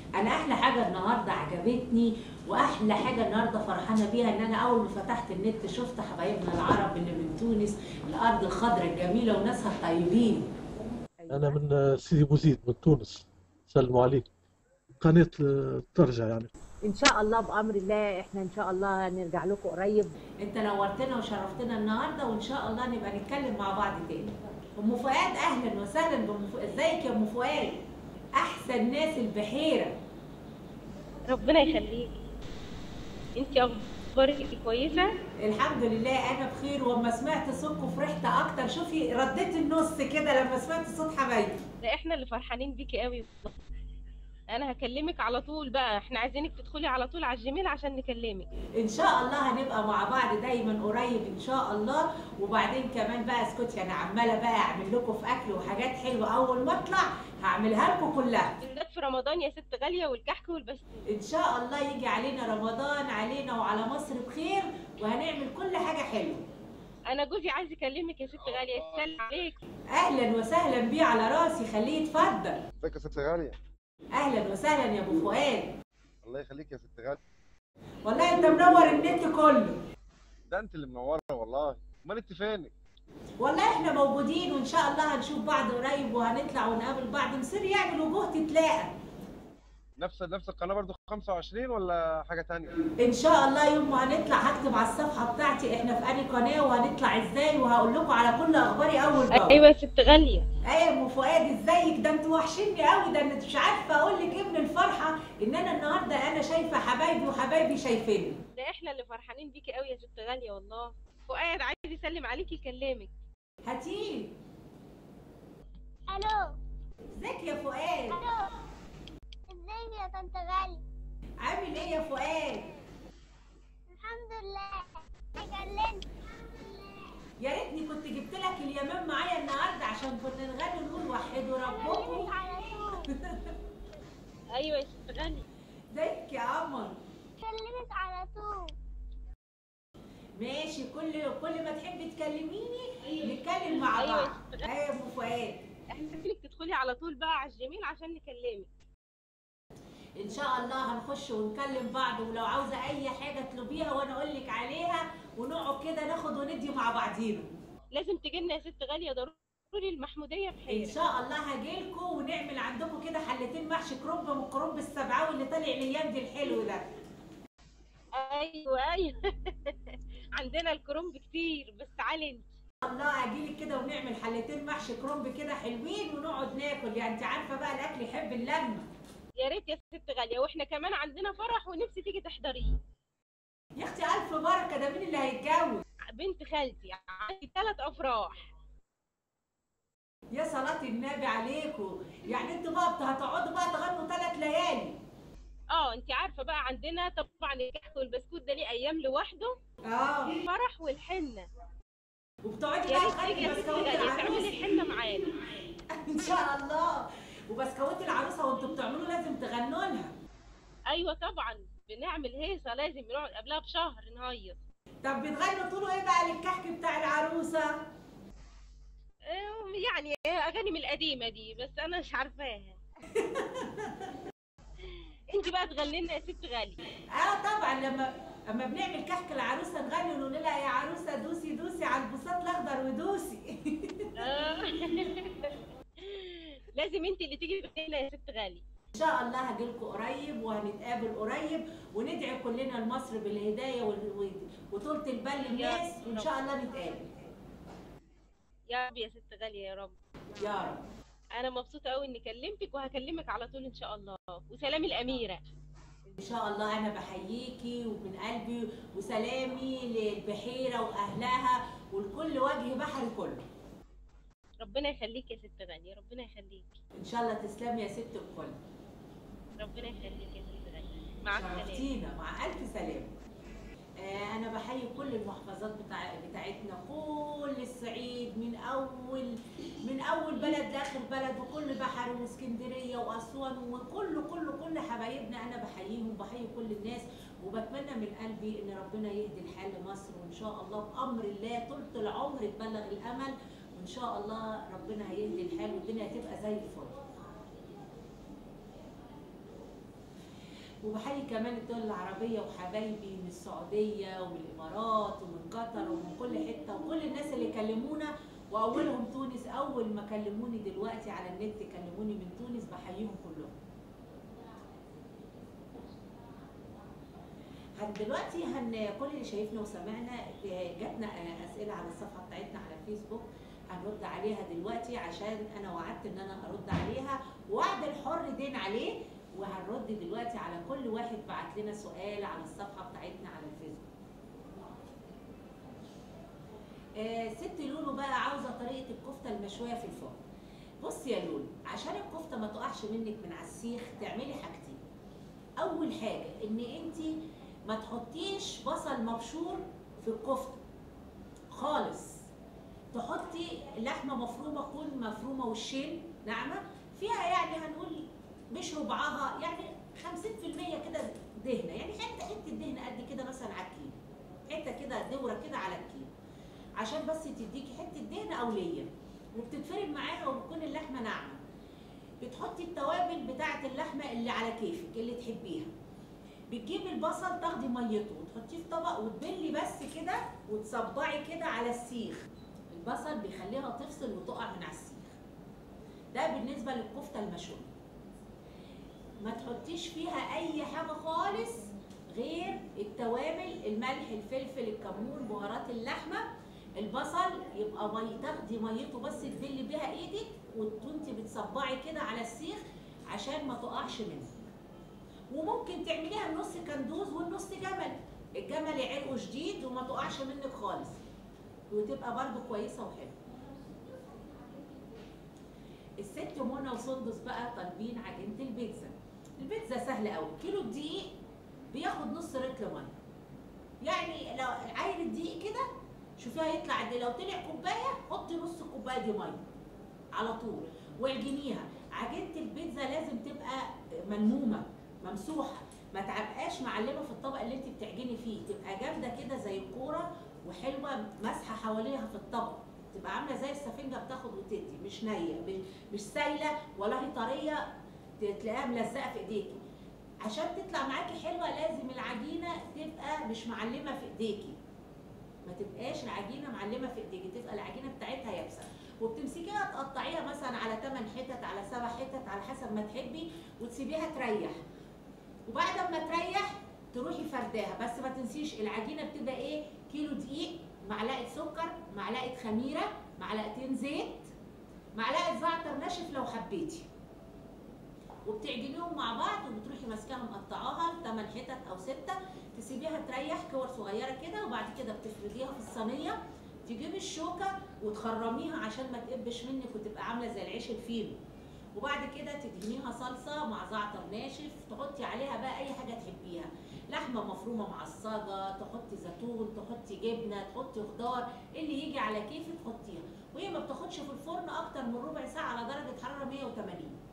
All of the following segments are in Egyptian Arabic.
انا احلى حاجه النهارده عجبتني واحلى حاجه النهارده فرحانه بيها ان انا اول ما فتحت النت شفت حبايبنا العرب اللي من تونس الارض الخضراء الجميله وناسها الطيبين أنا من سيدي بوزيد من تونس سلموا عليك قناة ترجع يعني ان شاء الله بامر الله احنا ان شاء الله نرجع لكم قريب انت نورتنا وشرفتنا النهارده وان شاء الله نبقى نتكلم مع بعض تاني ام فؤاد اهلا وسهلا بام فؤاد ازيك يا ام فؤاد احسن ناس البحيره ربنا يخليك انت اخبارك كويسه الحمد لله انا بخير واما سمعت صوتكم فرحت اكتر شوفي رديت النص كده لما سمعت صوت حبايبي ده احنا اللي فرحانين بيكي قوي انا هكلمك على طول بقى احنا عايزينك تدخلي على طول على الجيميل عشان نكلمك ان شاء الله هنبقى مع بعض دايما قريب ان شاء الله وبعدين كمان بقى اسكتي انا عماله بقى اعمل لكم في اكل وحاجات حلوه اول ما اطلع هعملها لكم كلها بالذات في رمضان يا ست غاليه والكحك والبسبوسه ان شاء الله يجي علينا رمضان علينا وعلى مصر بخير وهنعمل كل حاجه حلوه انا جوزي عايز يكلمك يا ست غاليه يسلم عليك اهلا وسهلا بيه على راسي خليه يتفضل ازيك يا ست غالية؟ اهلا وسهلا يا ابو فؤاد الله يخليك يا ست غالية والله انت منور النت كله ده انت اللي منورة والله امال انت فينك؟ والله احنا موجودين وان شاء الله هنشوف بعض قريب وهنطلع ونقابل بعض مصير يعني الوجوه تتلاقى نفس نفس القناة برضو 25 ولا حاجة تانية؟ ان شاء الله يوم ما هنطلع هكتب على الصفحه بتاعتي احنا في انهي قناه وهنطلع ازاي وهقول لكم على كل اخباري اول باول ايوه يا ست غاليه ايه يا ام فؤاد ازيك ده انتوا وحشني قوي ده انا مش عارفه اقول لك ايه من الفرحه ان انا النهارده انا شايفه حبايبي وحبايبي شايفيني ده احنا اللي فرحانين بيكي قوي يا ست غاليه والله فؤاد عايز يسلم عليكي يكلمك هاتيه الو ازيك يا فؤاد الو ازيك يا طنط غالي عامل ايه يا فؤاد الحمد لله كلمت يا ريتني كنت جبت لك اليمام معايا النهارده عشان كنا نغني ونقول وحدوا ربكم كلمت على طول ايوه يا ست غاليه ازيك يا قمر كلمت على طول ماشي كل كل ما تحبي تكلميني نتكلم مع أيوة. بعض ايوه يا ابو فؤاد احنا عايزينك تدخلي على طول بقى على الجيميل عشان نكلمك ان شاء الله هنخش ونكلم بعض ولو عاوزه اي حاجه اطلبيها وانا اقول لك عليها ونقعد كده ناخد وندي مع بعضينا لازم تجيلنا يا ست غاليه ضروري المحموديه ان بحيره شاء الله هجيلكوا ونعمل عندكم كده حلتين محشي كرنب من الكرنب السبعاوي اللي طالع الايام دي الحلو ده ايوه ايوه عندنا الكرنب كتير بس تعالي انت الله اجيلك كده ونعمل حلتين محشي كرنب كده حلوين ونقعد ناكل يعني انت عارفه بقى الاكل يحب اللمه يا ريت يا ست غاليه واحنا كمان عندنا فرح ونفسي تيجي تحضريه يا اختي الف بركه ده مين اللي هيتجوز بنت خالتي عندي ثلاث افراح يا صلاه النبي عليكم يعني انتوا بقى بت- هتقعدوا بقى تغنوا ثلاث ليالي اه انت عارفه بقى عندنا طبعا الكحك والبسكوت ده ليه ايام لوحده اه الفرح والحنه وبتقعدي يا بقى ريت تيجي تغني يا ست بسكوت غاليه تعملي العروسه الحنه معانا ان شاء الله وبسكوت العروسه وانتوا بتعملوا لازم تغنوا لها ايوه طبعا بنعمل هيصه لازم نقعد قبلها بشهر نهيص طب بتغنوا تقولوا ايه بقى للكحك بتاع العروسه آه، يعني اغاني من القديمه دي بس انا مش عارفاها انت بقى تغني لنا يا ست غاليه اه طبعا لما اما بنعمل كحك العروسه نغني ونقول لها يا عروسه دوسي دوسي على البساط الاخضر ودوسي آه. لازم انت اللي تيجي تغني لنا يا ست غاليه ان شاء الله هجيلكم قريب وهنتقابل قريب وندعي كلنا لمصر بالهدايه وال- و- وطولة البال للناس وان شاء الله نتقابل يا رب يا ست غاليه يا رب يا رب انا مبسوطه قوي اني كلمتك وهكلمك على طول ان شاء الله وسلام الاميره ان شاء الله انا بحييكي ومن قلبي وسلامي للبحيره واهلها ولكل وجه بحري كله ربنا يخليك يا ست غاليه ربنا يخليك ان شاء الله تسلمي يا ست الكل ربنا يخليك يا ست غاليه مع السلامه شرفتينا مع الف سلامه آه، انا بحيي كل المحافظات بتاع بتاعتنا كل الصعيد من اول من اول بلد لاخر بلد وكل بحر واسكندريه واسوان وكل كل كل حبايبنا انا بحييهم بحيي كل الناس وبتمنى من قلبي ان ربنا يهدي الحال لمصر وان شاء الله بامر الله طول العمر تبلغ الامل وان شاء الله ربنا هيهدي الحال والدنيا هتبقى زي الفل وبحيي كمان الدول العربية وحبايبي من السعودية ومن الإمارات ومن قطر ومن كل حتة وكل الناس اللي كلمونا وأولهم تونس أول ما كلموني دلوقتي على النت كلموني من تونس بحييهم كلهم هن دلوقتي هن كل اللي شايفنا وسمعنا جاتنا اسئله على الصفحه بتاعتنا على الفيسبوك هنرد عليها دلوقتي عشان انا وعدت ان انا ارد عليها وعد الحر دين عليه وهنرد دلوقتي على كل واحد بعت لنا سؤال على الصفحه بتاعتنا على الفيسبوك آه ست لولو بقى عاوزه طريقه الكفته المشويه في الفرن بصي يا لولو عشان الكفته ما تقعش منك من على السيخ تعملي حاجتين اول حاجه ان انت ما تحطيش بصل مبشور في الكفته خالص تحطي لحمه مفرومه تكون مفرومه وشين ناعمه فيها يعني هنقول مش ربعها يعني 50% كده دهنه يعني حته حته دهنه قد كده مثلا على الكيلو حته كده دوره كده على الكيلو عشان بس تديكي حته دهنه او ليا وبتتفرد معاها وبتكون اللحمه ناعمه بتحطي التوابل بتاعه اللحمه اللي على كيفك اللي تحبيها بتجيبي البصل تاخدي ميته وتحطيه في طبق وتبلي بس كده وتصبعي كده على السيخ البصل بيخليها تفصل وتقع من على السيخ ده بالنسبه للكفته المشويه ما تحطيش فيها اي حاجه خالص غير التوابل الملح الفلفل الكمون بهارات اللحمه البصل يبقى مي تاخدي ميته بس تبلي بيها ايدك وانت بتصبعي كده على السيخ عشان ما تقعش منك وممكن تعمليها النص كندوز والنص جمل الجمل عرقه شديد وما تقعش منك خالص وتبقى برده كويسه وحلوه الست منى وسندس بقى طالبين عجينه البيتزا البيتزا سهله قوي كيلو الدقيق بياخد نص رتل ميه يعني لو عاير الدقيق كده شوفيها يطلع قد إيه. لو طلع كوبايه حطي نص الكوبايه دي ميه على طول واعجنيها عجينه البيتزا لازم تبقى ملمومه ممسوحه ما تعبقاش معلمه في الطبق اللي انت بتعجني فيه تبقى جامده كده زي الكوره وحلوه مسحه حواليها في الطبق تبقى عامله زي السفنجه بتاخد وتدي مش نيه مش- مش سايله ولا هي طريه تلاقيها ملزقه في ايديكي عشان تطلع معاكي حلوه لازم العجينه تبقى مش معلمه في ايديكي ما تبقاش العجينه معلمه في ايديكي تبقى العجينه بتاعتها يابسه وبتمسكيها تقطعيها مثلا على 8 حتت على 7 حتت على حسب ما تحبي وتسيبيها تريح وبعد ما تريح تروحي فرداها بس ما تنسيش العجينه بتبقى ايه كيلو دقيق معلقه سكر معلقه خميره معلقتين زيت معلقه زعتر ناشف لو حبيتي وبتعجنيهم مع بعض وبتروحي ماسكاها مقطعاها 8 حتت او 6 تسيبيها تريح كور صغيره كده وبعد كده بتفرديها في الصينيه تجيبي الشوكه وتخرميها عشان ما تقبش منك وتبقى عامله زي العيش الفينو وبعد كده تدهنيها صلصه مع زعتر ناشف تحطي عليها بقى اي حاجه تحبيها لحمه مفرومه معصجه تحطي زيتون تحطي جبنه تحطي خضار اللي يجي على كيفك تحطيها وهي ما بتاخدش في الفرن اكتر من ربع ساعه على درجه حراره 180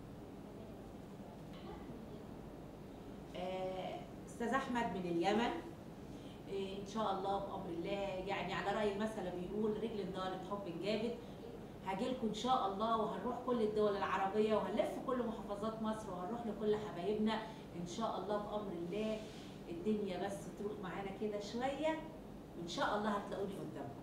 آه، استاذ احمد من اليمن آه، ان شاء الله بامر الله يعني على راي المثل بيقول رجل ضارت حب جابت هاجيلكم ان شاء الله وهنروح كل الدول العربيه وهنلف كل محافظات مصر وهنروح لكل حبايبنا ان شاء الله بامر الله الدنيا بس تروح معانا كده شويه وان شاء الله هتلاقوني قدامكم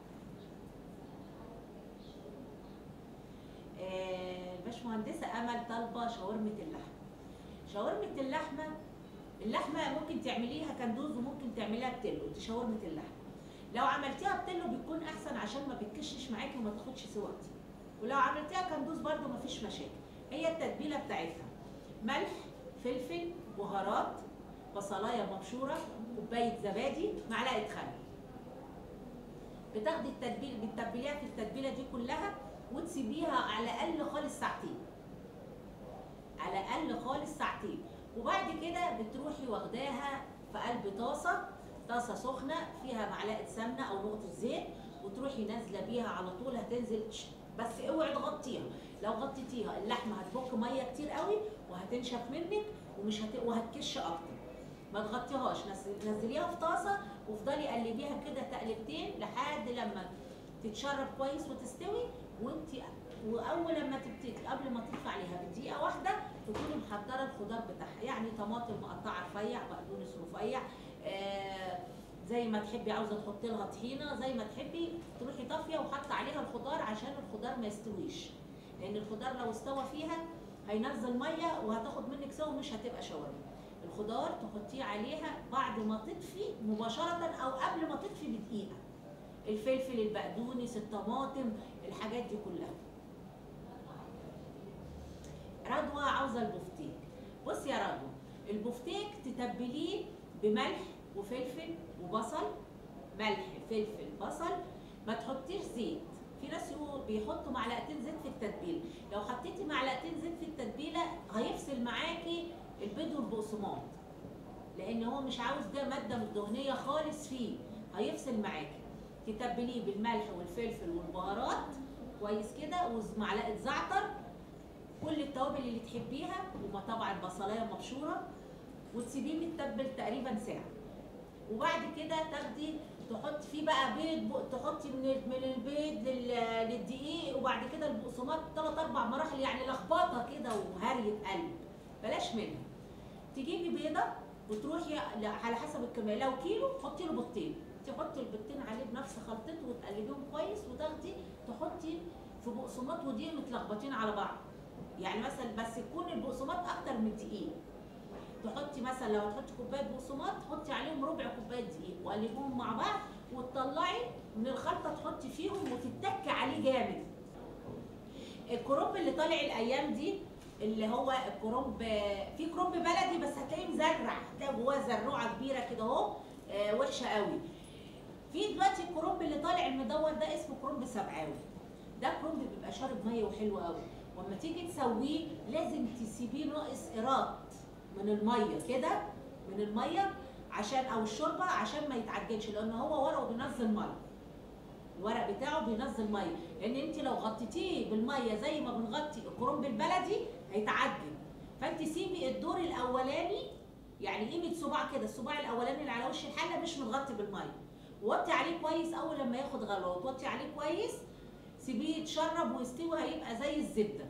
آه، الباشمهندسه امل طالبه شاورمه اللحمه شاورمه اللحمه اللحمه ممكن تعمليها كندوز وممكن تعمليها بتلو دي شاورمه اللحمه لو عملتيها بتلو بتكون احسن عشان ما بتكشش معاكي وما تاخدش سوا كتير ولو عملتيها كندوز برده مفيش مشاكل هي التتبيله بتاعتها ملح فلفل بهارات بصلايه مبشوره كوبايه زبادي معلقه خل بتاخدي التتبيل بتتبليها في التتبيله دي كلها وتسيبيها على الاقل خالص ساعتين على الاقل خالص ساعتين وبعد كده بتروحي واخداها في قلب طاسه طاسه سخنه فيها معلقه سمنه او نقطه زيت وتروحي نازله بيها على طول هتنزل تش- بس اوعي تغطيها لو غطيتيها اللحمه هتبك ميه كتير قوي وهتنشف منك ومش هت... وهتكش اكتر ما تغطيهاش نز- نزليها في طاسه وافضلي قلبيها كده تقلبتين لحد لما تتشرب كويس وتستوي وانت واول لما تبتدي قبل ما تطفي عليها بدقيقه واحده تكوني محضره الخضار بتاعها يعني طماطم مقطعه رفيع بقدونس رفيع آه زي ما تحبي عاوزه تحطي لها طحينه زي ما تحبي تروحي طافيه وحاطه عليها الخضار عشان الخضار ما يستويش لان الخضار لو استوى فيها هينزل ميه وهتاخد منك سوا مش هتبقى شاورما الخضار تحطيه عليها بعد ما تطفي مباشره او قبل ما تطفي بدقيقه الفلفل البقدونس الطماطم الحاجات دي كلها رضوى عاوزه البفتيك بصي يا رضوى البفتيك تتبليه بملح وفلفل وبصل ملح فلفل بصل ما تحطيش زيت في ناس يقول بيحطوا معلقتين زيت في التتبيله لو حطيتي معلقتين زيت في التتبيله هيفصل معاكي البيض والبقسماط لان هو مش عاوز ده ماده دهنيه خالص فيه هيفصل معاكي تتبليه بالملح والفلفل والبهارات كويس كده ومعلقه زعتر كل التوابل اللي تحبيها وما طبعا بصلايه مبشوره وتسيبيه متبل تقريبا ساعه وبعد كده تاخدي تحطي فيه بقى بيض بق- تحطي من ال- من البيض لل- للدقيق وبعد كده البقسماط ثلاث اربع مراحل يعني لخبطه كده وهريه قلب بلاش منها تجيبي بيضه وتروحي ل- على حسب الكميه لو كيلو حطي له بيضتين تحطي البيضتين عليه بنفس خلطته وتقلبيهم كويس وتاخدي تحطي في بقسماط ودقيق متلخبطين على بعض يعني مثلا بس يكون البقسماط اكتر من دقيق تحطي مثلا لو هتحطي كوبايه بقسماط تحطي عليهم ربع كوبايه دقيق وقلبيهم مع بعض وتطلعي من الخلطه تحطي فيهم وتتكي عليه جامد الكرنب اللي طالع الايام دي اللي هو الكرنب في كرنب بلدي بس هتلاقيه مزرع هتلاقي جواه زروعه كبيره كده اهو آه، وحشه قوي في دلوقتي الكرنب اللي طالع المدور ده اسمه كرنب سبعاوي ده كرنب بيبقى شارب ميه وحلو قوي واما تيجي تسويه لازم تسيبيه ناقص قيراط من الميه كده من الميه عشان او الشوربه عشان ما يتعجنش لان هو ورقه بينزل ميه الورق بتاعه بينزل ميه لان انت لو غطيتيه بالميه زي ما بنغطي الكرنب البلدي هيتعجن فانت سيبي الدور الاولاني يعني قيمه صباع كده الصباع الاولاني اللي على وش الحله مش متغطي بالميه وطي عليه كويس اول لما ياخد غلوه وتوطي عليه كويس سيبيه يتشرب ويستوي هيبقى زي الزبده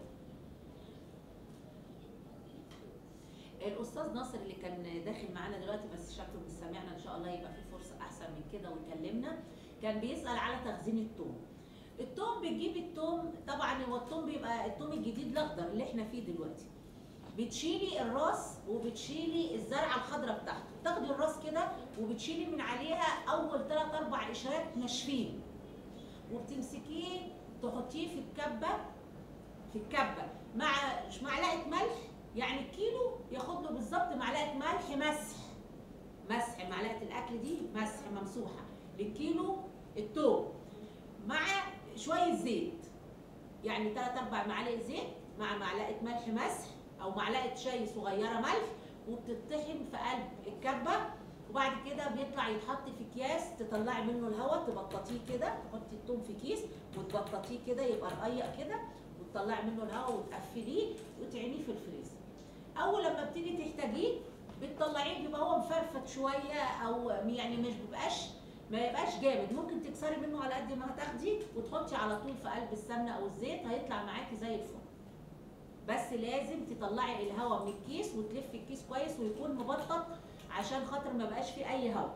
الاستاذ ناصر اللي كان داخل معانا دلوقتي بس شكله مش سامعنا ان شاء الله يبقى في فرصه احسن من كده ويكلمنا كان بيسال على تخزين التوم التوم بتجيبي التوم طبعا هو التوم بيبقى التوم الجديد الاخضر اللي احنا فيه دلوقتي بتشيلي الراس وبتشيلي الزرعه الخضراء بتاعته تاخدي الراس كده وبتشيلي من عليها اول 3 4 قشرات ناشفين وبتمسكيه تحطيه في الكبه في الكبه مع معلقه ملح يعني الكيلو ياخد له بالظبط معلقه ملح مسح مسح معلقه الاكل دي مسح ممسوحه للكيلو التوم مع شويه زيت يعني 3 4 معالق زيت مع معلقه ملح مسح او معلقه شاي صغيره ملح وبتطحن في قلب الكبه وبعد كده بيطلع يتحط في اكياس تطلعي منه الهواء تبططيه كده تحطي التوم في كيس وتبططيه كده يبقى رقيق كده وتطلعي منه الهواء وتقفليه وتعينيه في الفريزر اول لما بتيجي تحتاجيه بتطلعيه بيبقى هو مفرفت شويه او يعني مش بيبقاش ما يبقاش جامد ممكن تكسري منه على قد ما هتاخدي وتحطي على طول في قلب السمنه او الزيت هيطلع معاكي زي الفل بس لازم تطلعي الهواء من الكيس وتلفي الكيس كويس ويكون مبطط عشان خاطر ما بقاش فيه اي هواء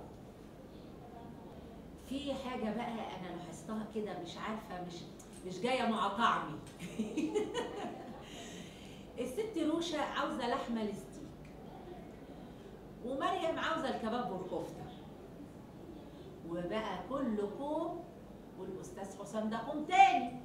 في حاجه بقى انا لاحظتها كده مش عارفه مش مش جايه مع طعمي الست روشه عاوزه لحمه الستيك ومريم عاوزه الكباب والكفته وبقى كل كوم والاستاذ حسام ده كوم تاني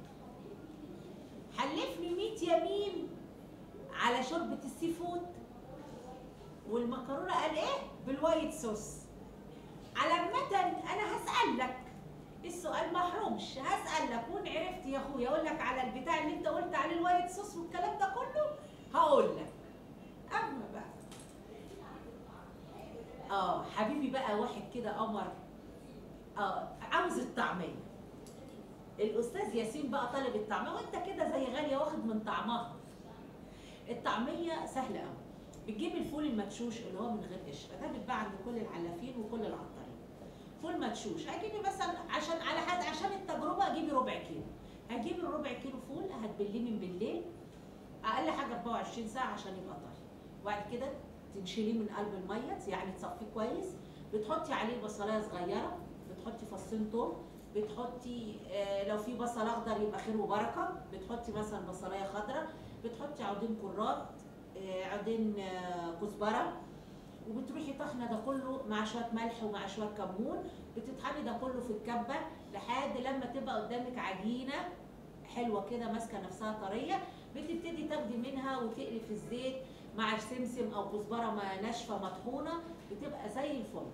حلفني 100 يمين على شوربه السي فود والمكرونه قال ايه بالوايت صوص على متى انا هسالك السؤال محرومش هسالك وان عرفت يا اخويا اقول لك على البتاع اللي انت قلت عليه الوايت صوص والكلام ده كله هقول لك اما بقى اه حبيبي بقى واحد كده قمر اه عاوز الطعميه الاستاذ ياسين بقى طالب الطعميه وانت كده زي غاليه واخد من طعمها الطعميه سهله قوي بتجيب الفول المدشوش اللي هو من غير قشر ده بيتباع عند كل العلافين وكل العطارين فول مدشوش هتجيبي مثلا عشان على حد عشان التجربه جيبي ربع كيلو هتجيبي الربع كيلو فول هتبليه من بالليل اقل حاجه 24 ساعه عشان يبقى طري وبعد كده تنشليه من قلب الميه يعني تصفيه كويس بتحطي عليه بصلايه صغيره بتحطي فصين توم بتحطي آه، لو في بصل اخضر يبقى خير وبركه بتحطي مثلا بصلايه خضراء بتحطي عودين كرات آه، عودين آه، كزبره وبتروحي طحنه ده كله مع شويه ملح ومع شويه كمون بتطحني ده كله في الكبه لحد لما تبقى قدامك عجينه حلوه كده ماسكه نفسها طريه بتبتدي تاخدي منها وتقلي في الزيت مع سمسم او كزبره ما ناشفه مطحونه بتبقى زي الفل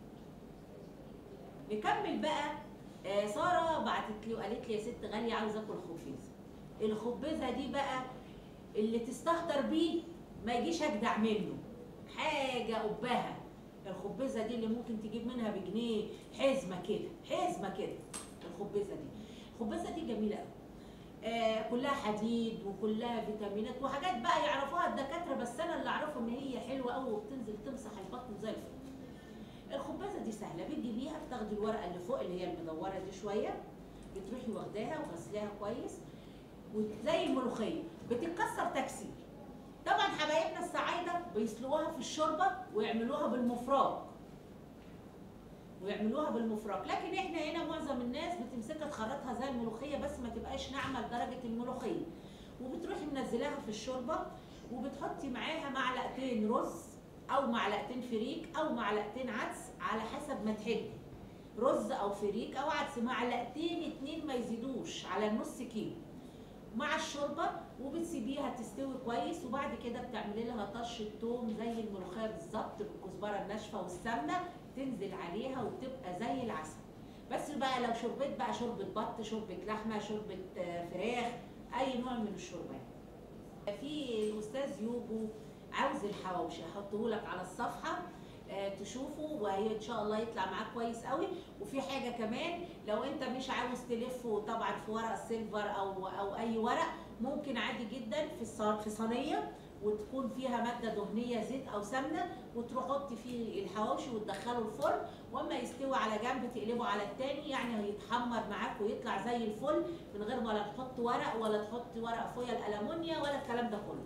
نكمل بقى آه، ساره بعتت لي وقالت لي يا ست غاليه عاوزه اكل خبيزه الخبيزه دي بقى اللي تستهتر بيه ما يجيش اجدع منه حاجه قبها الخبيزه دي اللي ممكن تجيب منها بجنيه حزمه كده حزمه كده الخبيزه دي الخبيزه دي جميله قوي آه كلها حديد وكلها فيتامينات وحاجات بقى يعرفوها الدكاتره بس انا اللي اعرفه ان هي حلوه قوي وبتنزل تمسح البطن زي الفل الخبازه دي سهله بتجيبيها بتاخدي الورقه اللي فوق اللي هي المدوره دي شويه بتروحي واخداها وغسلاها كويس وزي الملوخيه بتتكسر تكسير طبعا حبايبنا الصعايده بيسلقوها في الشوربه ويعملوها بالمفراق ويعملوها بالمفراق لكن احنا هنا معظم الناس بتمسكها تخرطها زي الملوخيه بس ما تبقاش ناعمه لدرجه الملوخيه وبتروحي منزلاها في الشوربه وبتحطي معاها معلقتين رز او معلقتين فريك او معلقتين عدس على حسب ما تحبي رز او فريك او عدس معلقتين اتنين ما يزيدوش على النص كيلو مع الشوربه وبتسيبيها تستوي كويس وبعد كده بتعملي لها طشه توم زي الملوخيه بالظبط بالكزبره الناشفه والسمنه تنزل عليها وبتبقى زي العسل بس بقى لو شربت بقى شوربه بط شوربه لحمه شوربه آه، فراخ اي نوع من الشوربات في الاستاذ يوجو عاوز الحواوشي هحطه لك على الصفحه آه، تشوفه وهي ان شاء الله يطلع معاك كويس قوي وفي حاجه كمان لو انت مش عاوز تلفه طبعا في ورق سيلفر او او اي ورق ممكن عادي جدا في الص- في صينيه وتكون فيها ماده دهنيه زيت او سمنه وتروح حطي فيه الحواوشي وتدخله الفرن واما يستوي على جنب تقلبه على التاني يعني هيتحمر معاك ويطلع زي الفل من غير ولا تحط ورق ولا تحط ورق فويل الالومنيا ولا الكلام ده كله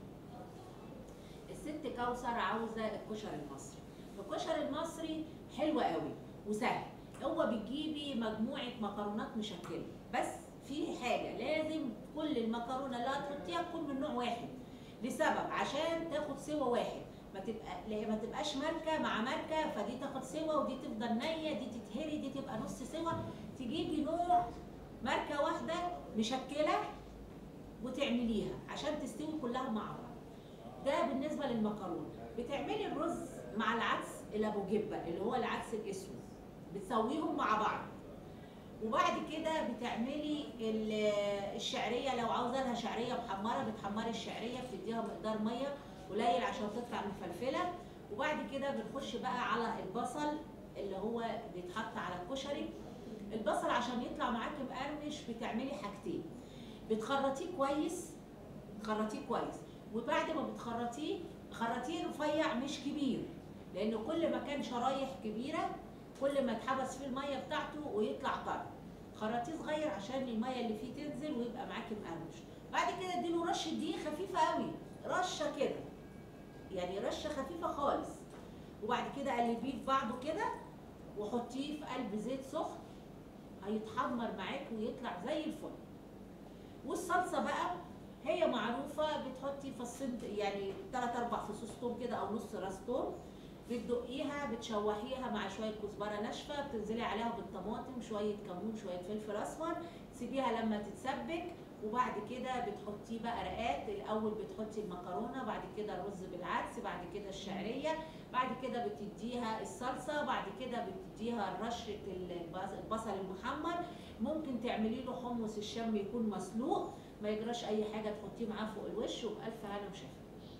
الست كوثر عاوزه الكشري المصري الكشري المصري حلو قوي وسهل هو بتجيبي مجموعه مكرونات مشكله بس في حاجه لازم كل المكرونه اللي هتحطيها تكون من نوع واحد لسبب عشان تاخد سوا واحد ما تبقى لا ما تبقاش ماركه مع ماركه فدي تاخد سوا ودي تفضل نيه دي تتهري دي تبقى نص سوا تجيبي نوع ماركه واحده مشكله وتعمليها عشان تستوي كلها مع بعض ده بالنسبه للمكرونه بتعملي الرز مع العدس الابو جبه اللي هو العدس الاسود بتسويهم مع بعض وبعد كده بتعملي ال- الشعريه لو عاوزه لها شعريه محمره بتحمري الشعريه بتديها مقدار ميه قليل عشان تطلع مفلفله وبعد كده بنخش بقى على البصل اللي هو بيتحط على الكشري البصل عشان يطلع معاكي مقرمش بتعملي حاجتين بتخرطيه كويس تخرطيه كويس وبعد ما بتخرطيه خرطيه رفيع مش كبير لان كل ما كان شرايح كبيره كل ما اتحبس فيه الميه بتاعته ويطلع طري خرطيه صغير عشان الميه اللي فيه تنزل ويبقى معاكي مقرمش بعد كده اديله رشه دقيق خفيفه قوي رشه كده يعني رشه خفيفه خالص وبعد كده قلبيه في بعضه كده وحطيه في قلب زيت سخن هيتحمر معاك ويطلع زي الفل والصلصه بقى هي معروفه بتحطي فصين يعني ثلاث اربع فصوص توم كده او نص راس توم بتدقيها بتشوحيها مع شويه كزبره ناشفه بتنزلي عليها بالطماطم شويه كمون شويه فلفل اسمر تسيبيها لما تتسبك وبعد كده بتحطيه بقى رقات الاول بتحطي المكرونه بعد كده الرز بالعدس بعد كده الشعريه بعد كده بتديها الصلصه بعد كده بتديها رشه البص- البصل المحمر ممكن تعملي له حمص الشام يكون مسلوق ما يجراش اي حاجه تحطيه معاه فوق الوش وبالف هنا وشفا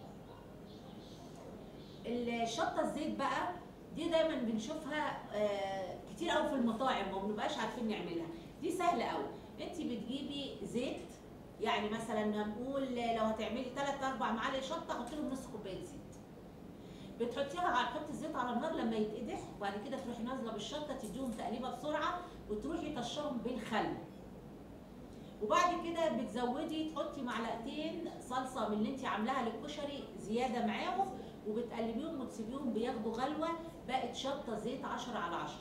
الشطه الزيت بقى دي دايما بنشوفها آه، كتير قوي في المطاعم وما بنبقاش عارفين نعملها دي سهله قوي انت بتجيبي زيت يعني مثلا هنقول لو هتعملي 3 4 معالق شطه حطي لهم نص كوبايه زيت بتحطيها على تحطي الزيت على النار لما يتقدح وبعد كده تروحي نازله بالشطه تديهم تقليبه بسرعه وتروحي طشهم بالخل وبعد كده بتزودي تحطي معلقتين صلصه من اللي انت عاملاها للكشري زياده معاهم وبتقلبيهم وتسيبيهم بياخدوا غلوه بقت شطه زيت 10 على 10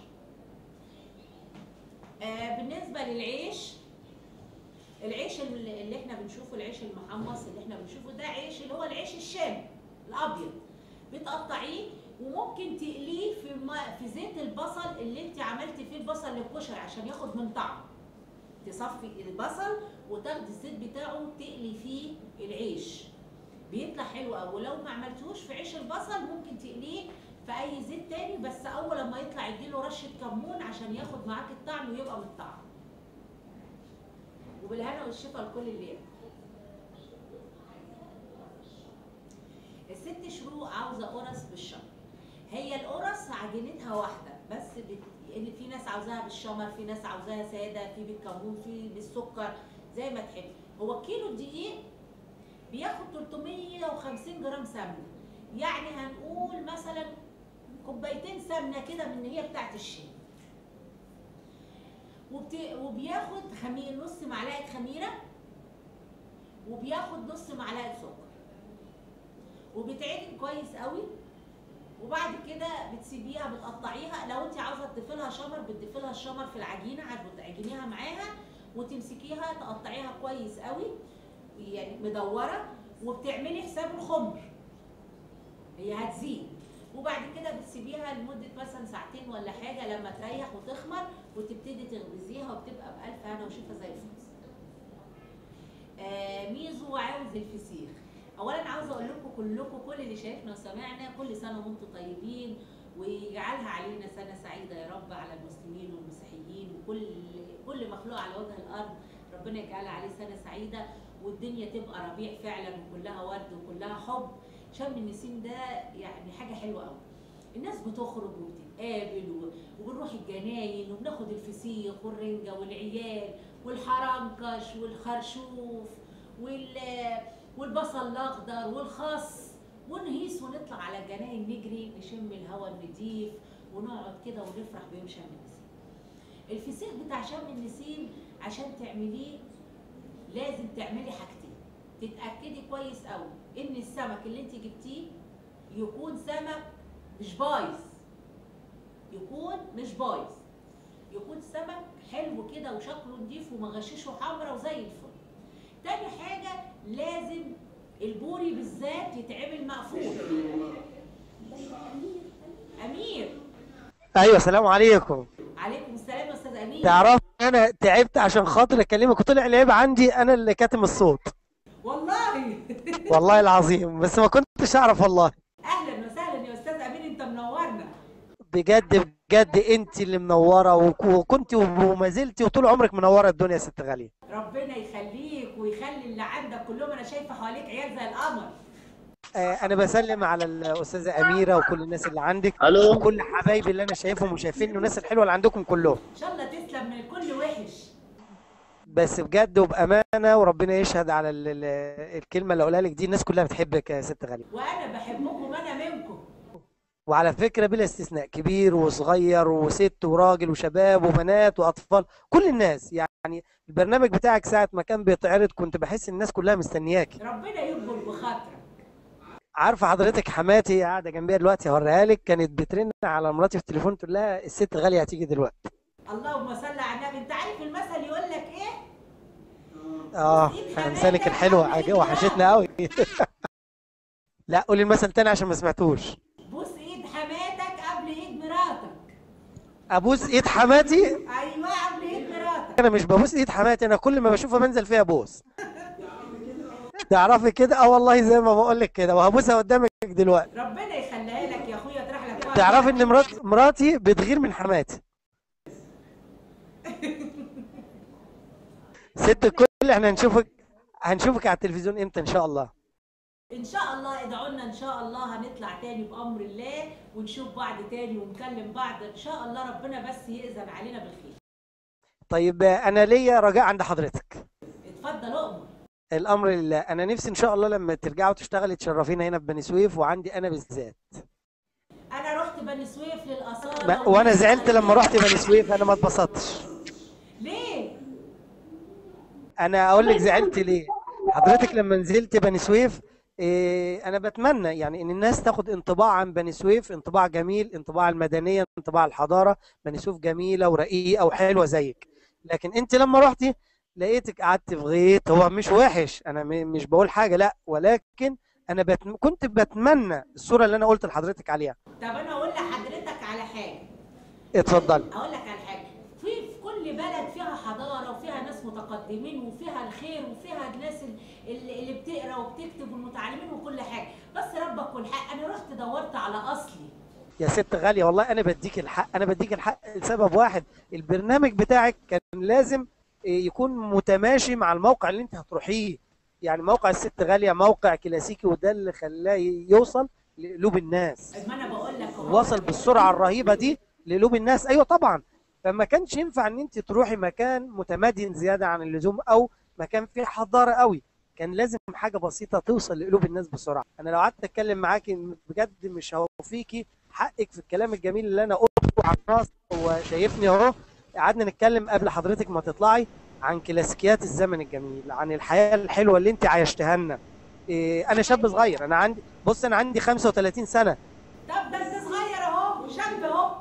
آه بالنسبه للعيش العيش اللي اللي احنا بنشوفه العيش المحمص اللي احنا بنشوفه ده عيش اللي هو العيش الشامي الابيض بتقطعيه وممكن تقليه في الم- في زيت البصل اللي انت عملتي فيه البصل للكشري عشان ياخد من طعم تصفي البصل وتاخدي الزيت بتاعه تقلي فيه العيش بيطلع حلو قوي ولو ما عملتوش في عيش البصل ممكن تقليه في اي زيت تاني بس اول لما يطلع اديله رشه كمون عشان ياخد معاك الطعم ويبقى من الطعم وبالهنا والشفا لكل اللي ياكل الست شروق عاوزه قرص بالشمر هي القرص عجينتها واحده بس بت... ان في ناس عاوزاها بالشمر في ناس عاوزاها ساده في بالكمون في بالسكر زي ما تحب هو كيلو الدقيق بياخد 350 جرام سمنه يعني هنقول مثلا كوبايتين سمنه كده من اللي هي بتاعت الشاي وبت... وبياخد خمير نص معلقه خميره وبياخد نص معلقه سكر وبتعجن كويس قوي وبعد كده بتسيبيها بتقطعيها لو انت عاوزه تضيفي لها شمر بتضيفي لها الشمر في العجينه هتعجنيها معاها وتمسكيها تقطعيها كويس قوي يعني مدوره وبتعملي حساب الخمر هي هتزيد وبعد كده بتسيبيها لمده مثلا ساعتين ولا حاجه لما تريح وتخمر وتبتدي تخبزيها وبتبقى بألف هنا وشفا زي الفل. آه ميزو عاوز الفسيخ اولا عاوزه اقول لكم كلكم كل اللي شايفنا وسمعنا كل سنه وانتم طيبين ويجعلها علينا سنه سعيده يا رب على المسلمين والمسيحيين وكل كل مخلوق على وجه الارض ربنا يجعلها عليه سنه سعيده والدنيا تبقى ربيع فعلا وكلها ورد وكلها حب شم النسيم ده يعني حاجه حلوه قوي الناس بتخرج وبتتقابل و- وبنروح الجناين وبناخد الفسيخ والرنجه والعيال والحرنكش والخرشوف وال والبصل الاخضر والخس ونهيس ونطلع على الجناين نجري نشم الهواء النضيف ونقعد كده ونفرح بيوم شم النسيم الفسيخ بتاع شم النسيم عشان تعمليه لازم تعملي حاجتين تتاكدي كويس قوي ان السمك اللي انت جبتيه يكون سمك مش بايظ يكون مش بايظ يكون سمك حلو كده وشكله نضيف ومغششه حمرا وزي الفل تاني حاجه لازم البوري بالذات يتعمل مقفول امير ايوه السلام عليكم عليكم السلام يا استاذ امير تعرف انا تعبت عشان خاطر اكلمك وطلع العيب عندي انا اللي كاتم الصوت والله والله العظيم بس ما كنتش اعرف والله اهلا وسهلا يا استاذ امير انت منورنا بجد بجد انت اللي منوره وك- وكنت وما زلتي وطول عمرك منوره الدنيا يا ست غاليه ربنا يخليك ويخلي اللي عندك كلهم انا شايفه حواليك عيال زي القمر آه انا بسلم على الاستاذه اميره وكل الناس اللي عندك الو وكل حبايبي اللي انا شايفهم وشايفين والناس الحلوه اللي عندكم كلهم ان شاء الله تسلم من كل وحش بس بجد وبامانه وربنا يشهد على ال- ال- الكلمه اللي اقولها لك دي الناس كلها بتحبك يا ست غاليه وانا بحبكم انا منكم وعلى فكرة بلا استثناء كبير وصغير وست وراجل وشباب وبنات وأطفال كل الناس يعني البرنامج بتاعك ساعة ما كان بيتعرض كنت بحس الناس كلها مستنياكي ربنا يكبر بخاطرك عارفة حضرتك حماتي قاعدة جنبيها دلوقتي هوريها لك كانت بترن على مراتي في التليفون تقول لها الست غالية هتيجي دلوقتي اللهم صل على النبي انت عارف المثل يقول لك ايه اه امثالك الحلوة عج- وحشتنا قوي لا قولي المثل تاني عشان ما سمعتوش بوس ايد حماتك قبل ايد مراتك ابوس ايد حماتي ايوه قبل ايد مراتك انا مش ببوس ايد حماتي انا كل ما بشوفها بنزل فيها بوس تعرفي كده اه والله زي ما بقول لك كده وهبوسها قدامك دلوقتي ربنا يخليها لك يا اخويا تروح لك وقت. تعرفي ان مرات مراتي بتغير من حماتي ست الكل احنا هنشوفك هنشوفك على التلفزيون امتى ان شاء الله ان شاء الله ادعوا لنا ان شاء الله هنطلع تاني بامر الله ونشوف بعض تاني ونكلم بعض ان شاء الله ربنا بس يأذن علينا بالخير طيب آه، انا ليا رجاء عند حضرتك اتفضل اؤمر الامر لله انا نفسي ان شاء الله لما ترجعوا تشتغلي تشرفينا هنا في بني سويف وعندي انا بالذات انا رحت بني سويف للاصاله ما- وانا زعلت لما رحت بني سويف انا ما اتبسطتش ليه انا اقول لك زعلت ليه حضرتك لما نزلت بني سويف إيه انا بتمنى يعني ان الناس تاخد انطباع عن بني سويف انطباع جميل انطباع المدنيه انطباع الحضاره بني سويف جميله ورقيقه وحلوه زيك لكن انت لما رحتي لقيتك قعدت في غيط هو مش وحش انا م- مش بقول حاجه لا ولكن انا بت... كنت بتمنى الصوره اللي انا قلت لحضرتك عليها طب انا اقول لحضرتك على حاجه اتفضلي اقول لك على حاجه في في كل بلد فيها حضاره وفيها ناس متقدمين وفيها الخير وفيها الناس ال- اللي اللي بتقرا وبتكتب والمتعلمين وكل حاجه بس ربك والحق انا رحت دورت على اصلي يا ست غالية والله أنا بديك الحق أنا بديك الحق لسبب واحد البرنامج بتاعك كان لازم يكون متماشي مع الموقع اللي أنت هتروحيه يعني موقع الست غالية موقع كلاسيكي وده اللي خلاه يوصل لقلوب الناس ما انا بقول لك أهو. وصل بالسرعة الرهيبة دي لقلوب الناس أيوة طبعا فما كانش ينفع إن أنت تروحي مكان متمدن زيادة عن اللزوم أو مكان فيه حضارة قوي كان لازم حاجة بسيطة توصل لقلوب الناس بسرعة أنا لو قعدت أتكلم معاكي بجد مش هوفيكي حقك في الكلام الجميل اللي أنا قلته على الراس وشايفني أهو قعدنا نتكلم قبل حضرتك ما تطلعي عن كلاسيكيات الزمن الجميل عن الحياة الحلوة اللي أنت عايشتها لنا إيه أنا شاب صغير أنا عندي بص أنا عندي 35 سنة طب ده انت صغير اهو شاب اهو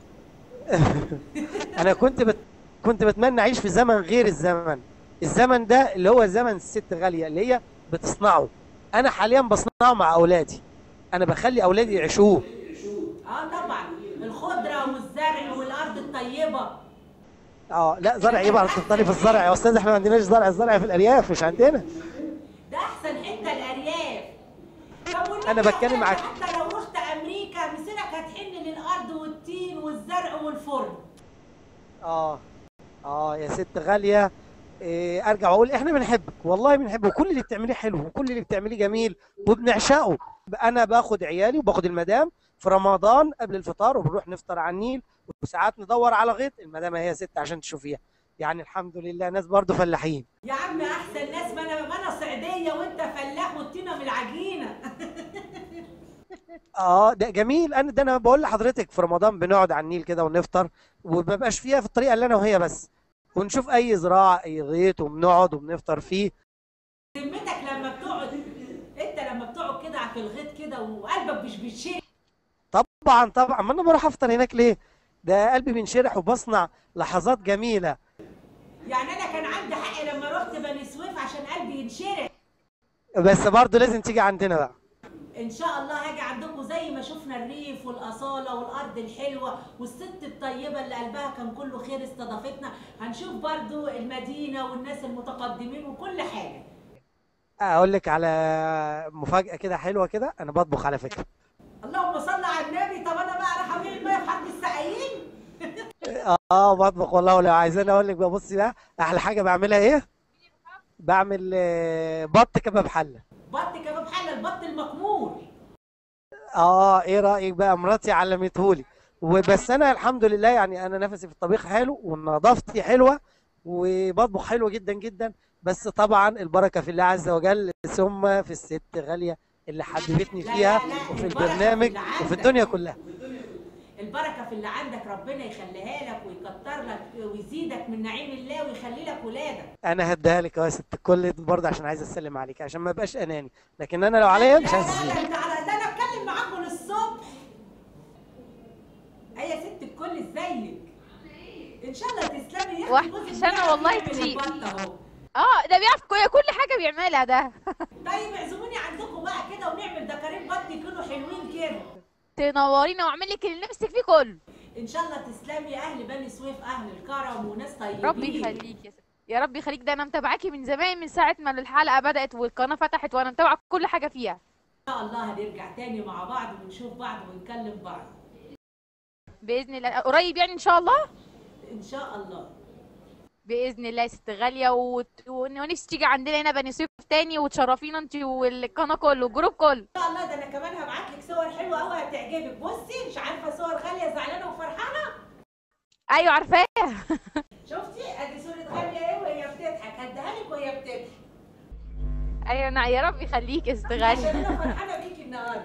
انا كنت بت... كنت بتمنى اعيش في زمن غير الزمن الزمن ده اللي هو زمن الست غاليه اللي هي بتصنعه انا حاليا بصنعه مع اولادي انا بخلي اولادي يعيشوه اه طبعا الخضره والزرع والارض الطيبه اه لا زرع ايه بقى تفضلي في الزرع يا استاذ احنا ما عندناش زرع الزرع في الارياف مش عندنا ده احسن حته الارياف طب والنبي أنا يا بتكلم أخويا معاك. حتى لو رحت امريكا مسيرك هتحن للارض والتين والزرع والفرن اه اه يا ست غاليه إيه ارجع اقول احنا بنحبك والله بنحبك وكل اللي بتعمليه حلو وكل اللي بتعمليه جميل وبنعشقه انا باخد عيالي وباخد المدام في رمضان قبل الفطار وبنروح نفطر على النيل وساعات ندور على غيط المدام هي ست عشان تشوفيها يعني الحمد لله ناس برضو فلاحين يا عم احسن ناس ما انا ما انا صعيديه وانت فلاح والطينه من العجينه اه ده جميل انا ده انا بقول لحضرتك في رمضان بنقعد على النيل كده ونفطر ومبقاش فيها في الطريقه اللي انا وهي بس ونشوف اي زراعه اي غيط وبنقعد وبنفطر فيه ذمتك لما بتقعد انت لما بتقعد كده في الغيط كده وقلبك مش بيتشرق طبعا طبعا ما انا بروح افطر هناك ليه ده قلبي بينشرح وبصنع لحظات جميله يعني انا كان عندي حق لما رحت بني سويف عشان قلبي ينشرح بس برضه لازم تيجي عندنا بقى ان شاء الله هاجي عندكم زي ما شفنا الريف والاصاله والارض الحلوه والست الطيبه اللي قلبها كان كله خير استضافتنا هنشوف برضو المدينه والناس المتقدمين وكل حاجه اقول لك على مفاجاه كده حلوه كده انا بطبخ على فكره اللهم صل على النبي طب انا بقى راح ابيع الميه في حد السقايين اه بطبخ والله ولو عايزاني اقول لك بقى بصي بقى احلى حاجه بعملها ايه بعمل آه، بط كباب حله بط كباب حله البط المكمور اه ايه رايك بقى مراتي علمتهولي وبس انا الحمد لله يعني انا نفسي في الطبيخ حلو ونظافتي حلوه وبطبخ حلو جدا جدا بس طبعا البركه في الله عز وجل ثم في الست غاليه اللي حببتني لا، فيها لا، لا، وفي البركة البرنامج في اللي وفي عندك. الدنيا كلها البركه في اللي عندك ربنا يخليها لك ويكتر لك ويزيدك من نعيم الله ويخلي لك ولادك انا هديها لك يا ست الكل برضه عشان عايز اسلم عليك عشان ما ابقاش اناني لكن انا لو عليا مش لا، عايز لا، اسيبك لا، انت على ده انا اتكلم معاكم للصبح اي يا ست الكل ازيك ان شاء الله تسلمي يا واحد جوزك سنة بيعرف والله يعمل كتير. البط اهو اه ده بيعرف كل كل حاجه بيعملها ده طيب اعزموني عندكم بقى كده ونعمل دكارين بط يكونوا حلوين كده تنورينا واعمل لك اللي نفسك فيه كله ان شاء الله تسلمي يا اهل بني سويف اهل الكرم وناس طيبين ربي يخليك يا ست يا رب يخليك ده انا متابعاكي من زمان من ساعه ما الحلقه بدات والقناه فتحت وانا متابعه كل حاجه فيها ان شاء الله هنرجع تاني مع بعض ونشوف بعض ونكلم بعض باذن الله قريب يعني ان شاء الله ان شاء الله باذن الله يا ست غاليه وت... ون- ونفسي تيجي عندنا هنا بني سويف تاني وتشرفينا انت والقناه كله الجروب كله ان شاء الله ده انا كمان هبعت لك صور حلوه قوي هتعجبك بصي مش عارفه صور غاليه زعلانه وفرحانه ايوه عارفاه شفتي ادي صوره غاليه ايه وهي بتضحك هديها لك وهي بتضحك ايوه نع- يا رب يخليك يا ست عشان غاليه انا فرحانه بيكي النهارده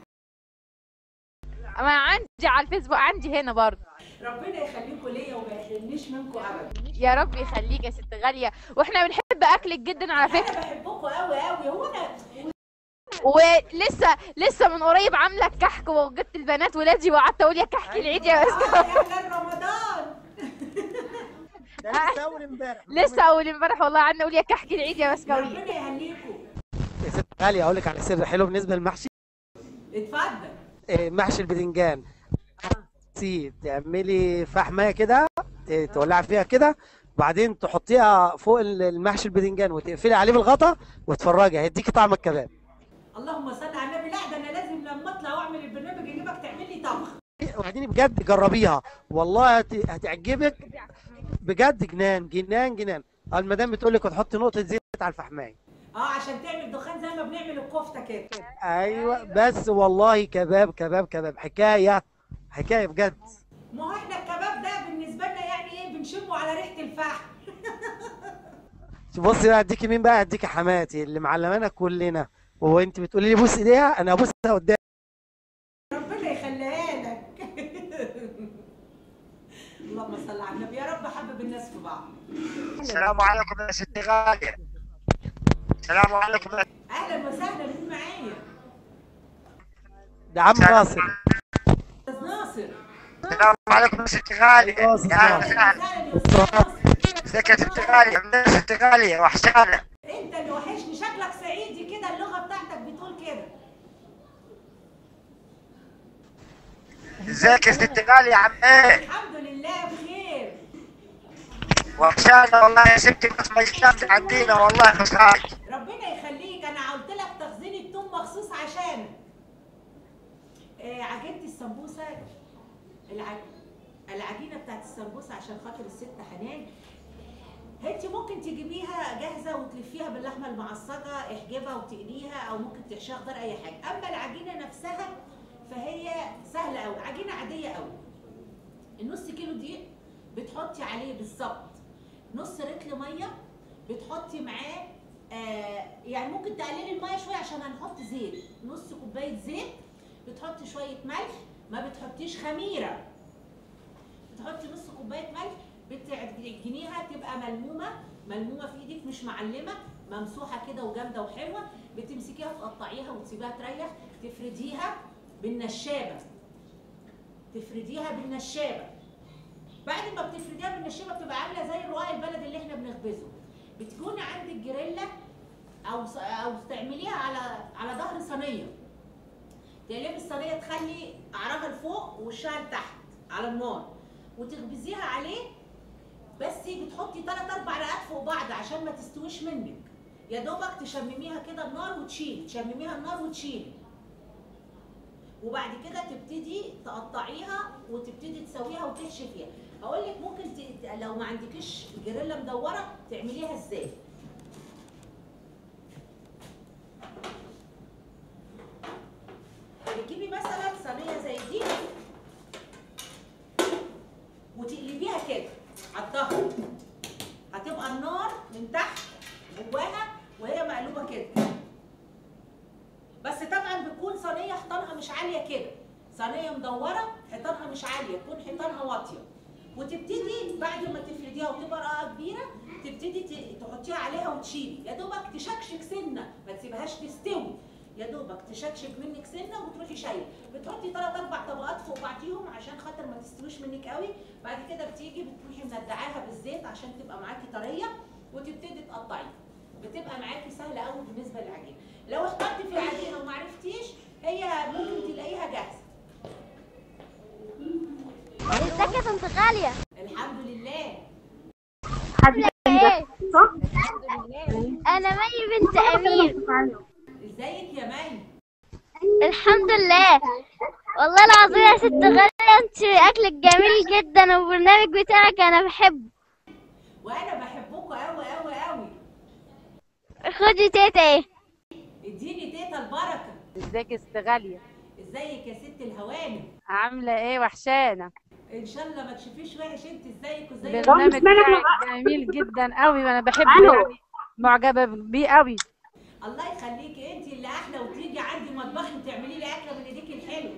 انا عندي على الفيسبوك عندي هنا برضه ربنا يخليكم ليا وما يحرمنيش منكم ابدا يا رب يخليك يا ست غاليه واحنا بنحب اكلك جدا على فكره انا بحبكم قوي قوي هو انا ولسه لسه من قريب عامله الكحك وجبت البنات ولادي وقعدت اقول يا كحك العيد يا بس اه يا اهلا رمضان ده لسه اول امبارح لسه اول امبارح والله قعدنا نقول يا كحك العيد يا بسكويت ربنا يهنيكم يا ست غالية اقول لك على سر حلو بالنسبة للمحشي اتفضل إيه، محشي الباذنجان سي تعملي فحمايه كده ت- تولعي فيها كده وبعدين تحطيها فوق ال- المحشي الباذنجان وتقفلي عليه بالغطا وتفرجي هيديكي طعم الكباب اللهم صل على النبي لا ده انا لازم لما اطلع واعمل البرنامج اجيبك تعمل لي طبخ وبعدين بجد جربيها والله هت- هتعجبك بجد جنان جنان جنان آه، المدام بتقول لك وتحطي نقطه زيت على الفحمايه اه عشان تعمل دخان زي ما بنعمل الكفته كده ايوه بس والله كباب كباب كباب حكايه حكايه بجد ما هو احنا الكباب ده بالنسبه لنا يعني ايه بنشمه على ريحه الفحم بصي بقى اديكي مين بقى اديكي حماتي اللي معلمانا كلنا وانت بتقولي لي بوس ايديها انا ابوسها قدام ربنا يخليها لك اللهم صل على النبي يا رب حبب الناس في بعض السلام عليكم يا ست غالية السلام عليكم يا اهلا وسهلا مين معايا ده عم ناصر استاذ ناصر السلام عليكم يا ست غالية أيوة، أستاذ يا أهلا ناصر. وسهلا اهلا يا استاذ ناصر ازيك يا ست غالية عاملة إيه يا ست غالية وحشانة انت اللي وحشني شكلك صعيدي كده اللغه بتاعتك بتقول كده ازيك يا ست غالية عم ايه الحمد لله بخير وحشانة والله يا ستي بس ما يشتغل عندنا والله خسارة ربنا يخليك انا قلت لك تخزين التوم مخصوص عشانك آه عجينه السمبوسه الع... العجينه بتاعت السمبوسه عشان خاطر الست حنان انت ممكن تجيبيها جاهزه وتلفيها باللحمه المعصجه احجبها وتقليها او ممكن تحشيها غير اي حاجه اما العجينه نفسها فهي سهله قوي عجينه عاديه قوي النص كيلو دقيق بتحطي عليه بالظبط نص رتل ميه بتحطي معاه آه يعني ممكن تقللي الميه شويه عشان هنحط زيت نص كوبايه زيت بتحطي شويه ملح ما بتحطيش خميره بتحطي نص كوبايه ملح بتعجنيها تبقى ملمومه ملمومه في ايدك مش معلمه ممسوحه كده وجامده وحلوه بتمسكيها تقطعيها وتسيبيها تريح تفرديها بالنشابه تفرديها بالنشابه بعد ما بتفرديها بالنشابه بتبقى عامله زي الرقاق البلدي اللي احنا بنخبزه بتكون عندك جريلا او ص- او تعمليها على على ظهر صينيه تقلبي الصينيه تخلي قعرها لفوق ووشها لتحت على النار وتخبزيها عليه بس بتحطي 3 4 رقات فوق بعض عشان ما تستويش منك يا دوبك تشمميها كده النار وتشيلي تشمميها النار وتشيلي وبعد كده تبتدي تقطعيها وتبتدي تسويها وتحشي فيها هقول لك ممكن ت... لو ما عندكيش جريلا مدوره تعمليها ازاي بتجيبي مثلا صينيه زي دي وتقلبيها كده على الظهر هتبقى النار من تحت جواها وهي مقلوبه كده بس طبعا بتكون صينيه حيطانها مش عاليه كده صينيه مدوره حيطانها مش عاليه تكون حيطانها واطيه وتبتدي بعد ما تفرديها وتبقى رقه كبيره تبتدي ت- تحطيها عليها وتشيلي يا دوبك تشكشك سنه ما تسيبهاش تستوي يا دوبك تشكشك منك سنه وتروحي شايله بتحطي ثلاث اربع طبقات فوق بعضيهم عشان خاطر ما تستويش منك قوي بعد كده بتيجي بتروحي مندعاها بالزيت عشان تبقى معاكي طريه وتبتدي تقطعيها بتبقى معاكي سهله قوي بالنسبه للعجينه لو اخترتي في العجينه وما عرفتيش هي ممكن تلاقيها جاهزه ازيك يا طنط غالية الحمد لله عاملة ايه؟ انا مي بنت امير ازيك يا مي الحمد لله والله العظيم يا ست غالية انت اكلك جميل جدا والبرنامج بتاعك انا بحبه وانا بحبكم قوي قوي قوي خدي تيتا ايه اديني تيتا البركه ازيك يا ست غاليه ازيك يا ست الهوانم عامله ايه وحشانه ان شاء الله ما تشوفيش وحش انت ازيك وازيك البرنامج بتاعك جميل جدا قوي وانا بحبه يعني معجبه بيه قوي الله يخليكي انت اللي احلى وتيجي عندي مطبخي وتعملي لي اكله من ايديك الحلو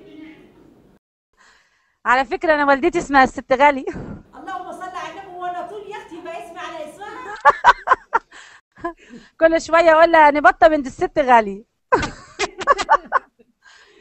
على فكره انا والدتي اسمها الست غالي اللهم صل على النبي وانا طول يا اختي يبقى اسمي على اسمها كل شويه اقول لها نبطه بنت الست غالي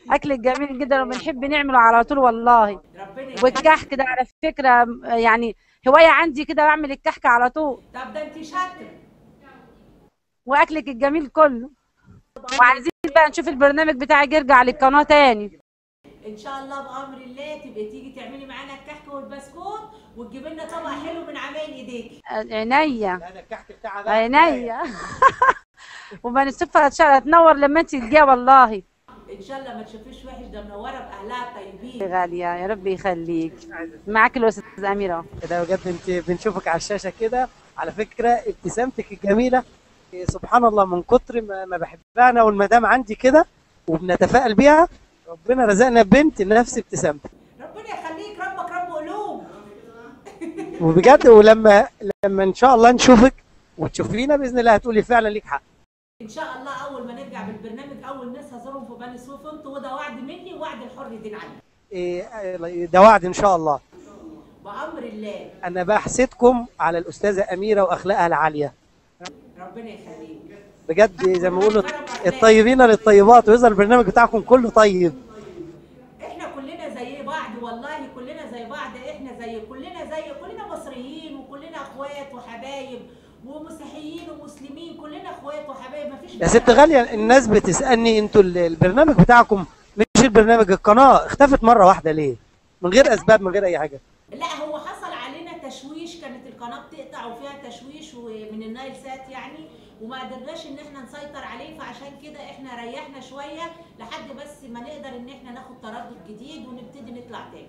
اكلك جميل جدا وبنحب نعمله على طول والله ربنا يخليك والكحك ده على فكره يعني هوايه عندي كده بعمل الكحك على طول طب ده انت شاطره واكلك الجميل كله وعايزين بقى نشوف البرنامج بتاعك يرجع للقناه تاني ان شاء الله بامر الله تبقي تيجي تعملي معانا الكحك والبسكوت وتجيبي لنا طبق حلو من عمايل ايديكي عينيا لا ده الكحك بتاعها بقى عينيا وبني السفرة تنور لما انت تجيها والله ان شاء الله ما تشوفيش وحش ده منوره باهلها الطيبين غالية يا رب يخليك معاك الاستاذ اميره كده بجد انت بنشوفك على الشاشه كده على فكره ابتسامتك الجميله إيه، سبحان الله من كتر ما ما بحبها انا والمدام عندي كده وبنتفائل بيها ربنا رزقنا بنت نفس ابتسامتك ربنا يخليك ربك رب قلوب وبجد ولما لما ان شاء الله نشوفك وتشوفينا باذن الله هتقولي فعلا ليك حق ان شاء الله اول ما نرجع بالبرنامج اول ناس هزورهم في بني سويف انتوا وده وعد مني ووعد الحر دين علي إيه، ده وعد ان شاء الله بامر الله انا بحسدكم على الاستاذه اميره واخلاقها العاليه ربنا يخليك بجد زي ما بيقولوا الطيبين للطيبات ويظهر البرنامج بتاعكم كله طيب احنا كلنا زي بعض والله كلنا زي بعض احنا زي كلنا زي كلنا مصريين وكلنا اخوات وحبايب ومسيحيين ومسلمين كلنا اخوات وحبايب مفيش يا ست غاليه الناس بتسالني انتوا ال- البرنامج بتاعكم مش البرنامج القناه اختفت مره واحده ليه من غير اسباب من غير اي حاجه لا هو حصل علينا تشويش كانت القناه بتقطع وفيها تشويش ومن النايل سات يعني وما قدرناش ان احنا نسيطر عليه فعشان كده احنا ريحنا شويه لحد بس ما نقدر ان احنا ناخد تردد جديد ونبتدي نطلع تاني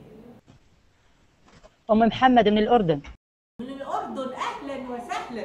أم محمد من الأردن من الاردن اهلا وسهلا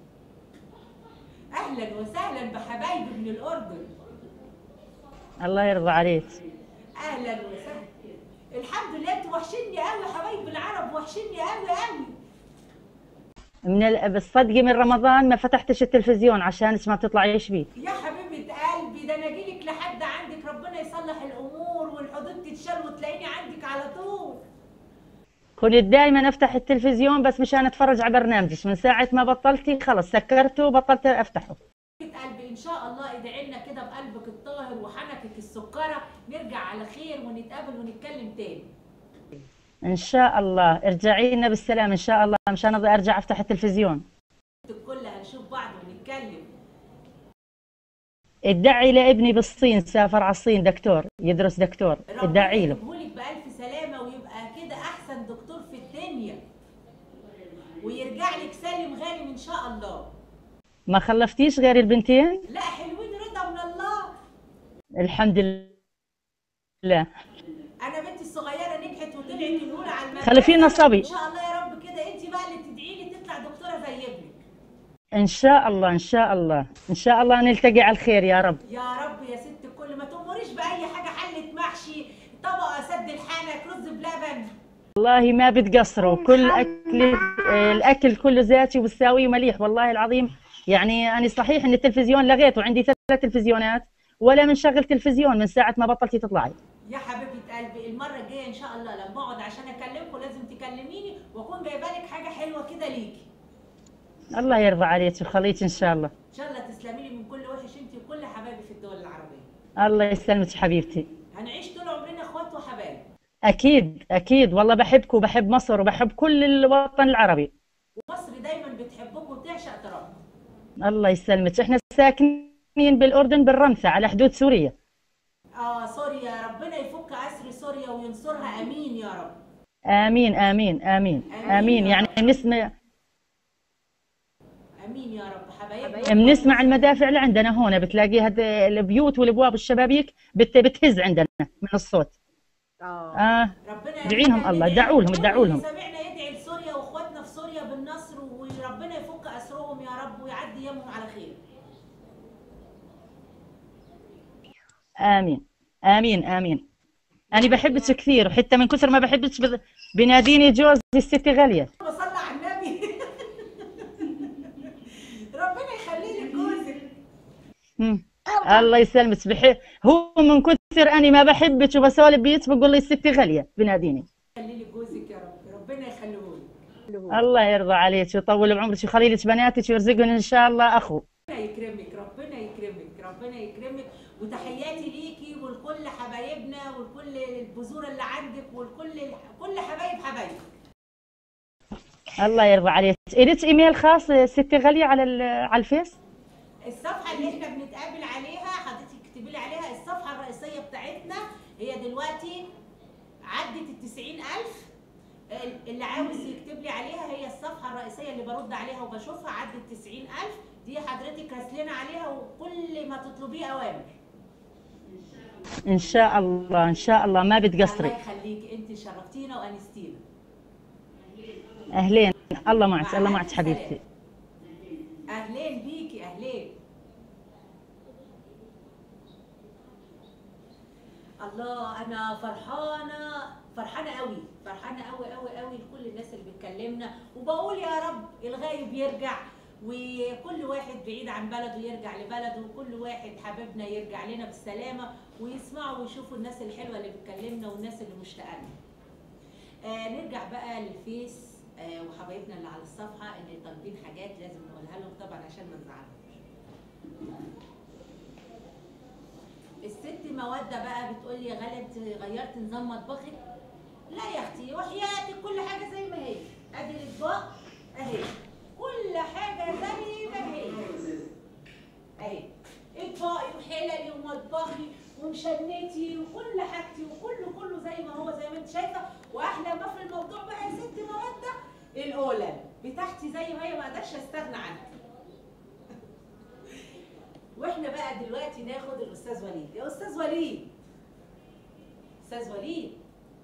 اهلا وسهلا بحبايبي من الاردن الله يرضى عليك اهلا وسهلا الحمد لله انتوا وحشني قوي يا حبايب العرب وحشني قوي قوي من ال... بالصدق من رمضان ما فتحتش التلفزيون عشانك ما بتطلعيش بيه يا حبيبه قلبي ده انا اجيلك لحد عندك ربنا يصلح الامور والحدود تتشال وتلاقيني عندك على طول كنت دائما افتح التلفزيون بس مشان اتفرج على برنامجك من ساعة ما بطلتي خلص سكرته وبطلت افتحه قلبي ان شاء الله ادعي لنا كده بقلبك الطاهر وحنكك السكره نرجع على خير ونتقابل ونتكلم تاني ان شاء الله ارجعي لنا بالسلام ان شاء الله مشان أض- ارجع افتح التلفزيون الكل هنشوف بعض ونتكلم ادعي لابني بالصين سافر على الصين دكتور يدرس دكتور ادعي له يجيبهولك بألف سلامة ويبقى كده أحسن دكتور في الدنيا ويرجع لك سالم غانم إن شاء الله ما خلفتيش غير البنتين لا حلوين رضا من الله الحمد لله أنا بنتي الصغيرة نجحت وطلعت الأولى على المدرسة خلفينا صبي. إن شاء الله يا رب كده أنت بقى اللي تدعي لي تطلع دكتورة زي ابنك ان شاء الله ان شاء الله ان شاء الله نلتقي على الخير يا رب يا رب يا ست الكل ما تأمريش بأي حاجة حلة محشي طبقة سد الحنك رز بلبن والله ما بتقصروا كل اكل آه، الاكل كله زاتي وبتساوي مليح والله العظيم يعني انا صحيح ان التلفزيون لغيته عندي ثلاث تلفزيونات ولا منشغل تلفزيون من ساعه ما بطلتي تطلعي يا حبيبة قلبي المرة الجاية إن شاء الله لما أقعد عشان أكلمكم لازم تكلميني وأكون جايبة لك حاجة حلوة كده ليكي الله يرضى عليك ويخليك ان شاء الله إن شاء الله تسلمي لي من كل وحش أنت وكل حبايبي في الدول العربية الله يسلمك حبيبتي هنعيش طول عمرنا إخوات وحبايب اكيد اكيد والله بحبك وبحب مصر وبحب كل الوطن العربي ومصر دايما بتحبك وتعشق ترابك الله يسلمك احنا ساكنين بالاردن بالرمثة على حدود سوريا آه سوريا ربنا يفك أسر سوريا وينصرها آمين يا رب امين امين امين امين يعني بنسمع آمين يا رب حبايبنا بنسمع المدافع اللي عندنا هون بتلاقي هاد البيوت والابواب والشبابيك بت بتهز عندنا من الصوت اه ربنا ادعي لهم الله ادعوا لهم ادعوا لهم كل اللي سمعنا يدعي لسوريا واخواتنا في سوريا بالنصر وربنا يفك اسرهم يا رب ويعدي يومهم على خير امين امين امين انا بحبك كثير وحتى من كثر ما بحبك بد- بناديني جوزي الست غاليه بصلي على النبي ربنا يخلي لك جوزك مم. الله يسلمك بحب هو من كثر اني ما بحبك وبسولف بيك بقول لي الست غاليه بناديني يخلي لك جوزك يا رب ربنا يخليه لك الله يرضى عليك ويطول بعمرك ويخلي لك بناتك ويرزقهم ان شاء الله اخو ربنا يكرمك ربنا يكرمك ربنا يكرمك وتحياتي ليكي ولكل حبايبنا ولكل البذور اللي عندك ولكل كل حبايب حبايبك الله يرضى عليك إليك إيميل خاص ستي غالية على ال- على الفيس الصفحة اللي احنا بنتقابل عليها حضرتك اكتبي لي عليها الصفحة الرئيسية بتاعتنا هي دلوقتي عدت التسعين ألف اللي عاوز يكتب لي عليها هي الصفحة الرئيسية اللي برد عليها وبشوفها عدت تسعين ألف دي حضرتك راسلنا عليها وكل ما تطلبيه أوامر إن شاء الله إن شاء الله ما الله بتقصري يخليك انت شرفتينا وأنستينا أهلين الله معك مع الله ألف معك حبيبتي سلامة. أهلين بيكي أهلين الله انا فرحانه فرحانه قوي فرحانه قوي قوي قوي لكل الناس اللي بتكلمنا وبقول يا رب الغايب يرجع وكل واحد بعيد عن بلده يرجع لبلده وكل واحد حبيبنا يرجع لنا بالسلامه ويسمعوا ويشوفوا الناس الحلوه اللي بتكلمنا والناس اللي مشتاقه لنا. آه نرجع بقى للفيس آه وحبايبنا اللي على الصفحه اللي طالبين حاجات لازم نقولها لهم طبعا عشان ما نزعلهمش. الست مودة بقى بتقول لي يا غالية انت غيرت نظام مطبخك لا يا اختي وحياتك كل حاجة زي ما هي ادي الاطباق اهي كل حاجة زي ما هي اهي اطباقي وحللي ومطبخي ومشنتي وكل حاجتي وكله كله زي ما هو زي ما انت شايفة واحلى ما في الموضوع بقى يا ست مودة القلم بتاعتي زي ما هي ما اقدرش استغنى عنها واحنا بقى دلوقتي ناخد الاستاذ وليد يا استاذ وليد استاذ وليد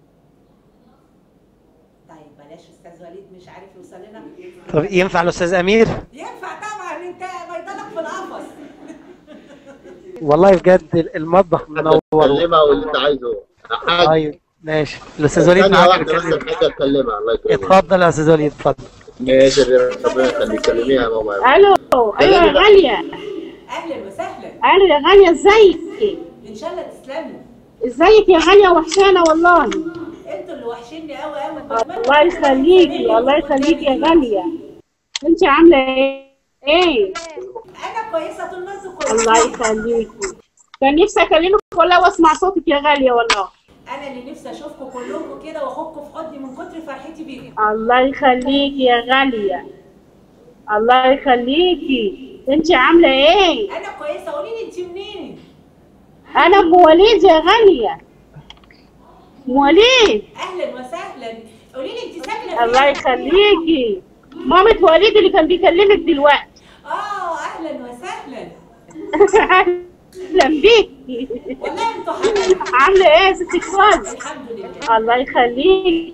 طيب بلاش استاذ وليد مش عارف يوصل لنا طب ينفع الاستاذ امير ينفع طبعا انت بيضلك في القفص والله بجد المطبخ منور كلمها واللي انت عايزه حاج طيب ماشي الاستاذ وليد ثانية معاك واحدة بس الكلمة. الحاجة اتكلمها الله يكرمك اتفضل يا استاذ وليد اتفضل ماشي ربنا يخليك كلميها يا ماما الو ايوه يا غاليه اهلا وسهلا الو يا غاليه ازيك ان شاء الله تسلمي ازيك يا غاليه وحشانه والله انتوا اللي وحشيني قوي قوي الله يخليكي الله يخليكي يا غاليه انت عامله ايه ايه انا كويسه طول ما انتوا كويسين الله يخليكي كان نفسي اكلمك والله واسمع صوتك يا غاليه والله انا اللي نفسي اشوفكم كلكم كده واخدكم في حضني من كتر فرحتي بيكم الله يخليكي يا غاليه الله يخليكي انت عامله ايه انا كويسه قولي لي انت منين انا ام وليد يا غاليه ام وليد اهلا وسهلا قولي لي انت ساكنه فين الله يخليكي مامة وليد اللي كان بيكلمك دلوقتي اه اهلا وسهلا اهلا بيكي والله انتوا حبايب عامله ايه يا ست الكل الحمد لله الله يخليك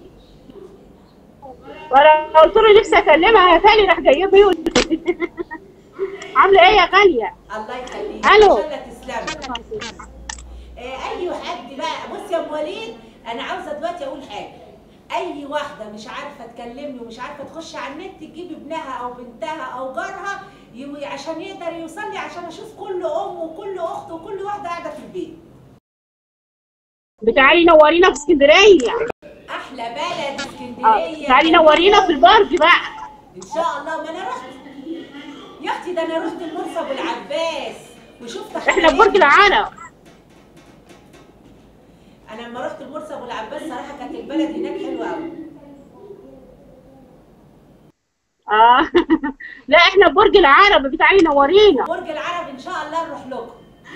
وانا قلت له نفسي اكلمها تاني راح جايبه يقول عامله ايه يا غاليه الله يخليك ألو. ان شاء الله تسلمي آه، اي حد بقى بص يا ام وليد انا عاوزه دلوقتي اقول حاجه اي واحده مش عارفه تكلمني ومش عارفه تخش على النت تجيب ابنها او بنتها او جارها يو- عشان يقدر يوصل لي عشان اشوف كل ام وكل اخت وكل واحده قاعده في البيت بتعالي نورينا في اسكندريه احلى بلد آه، اسكندريه تعالي نورينا في البرج بقى ان شاء الله ما انا رحت يا اختي ده انا رحت المرسى ابو العباس وشفت احنا في برج العرب انا لما رحت المرسى ابو العباس صراحه كانت البلد هناك حلوه قوي اه لا احنا في برج العرب بتعالي نورينا برج العرب ان شاء الله نروح لكم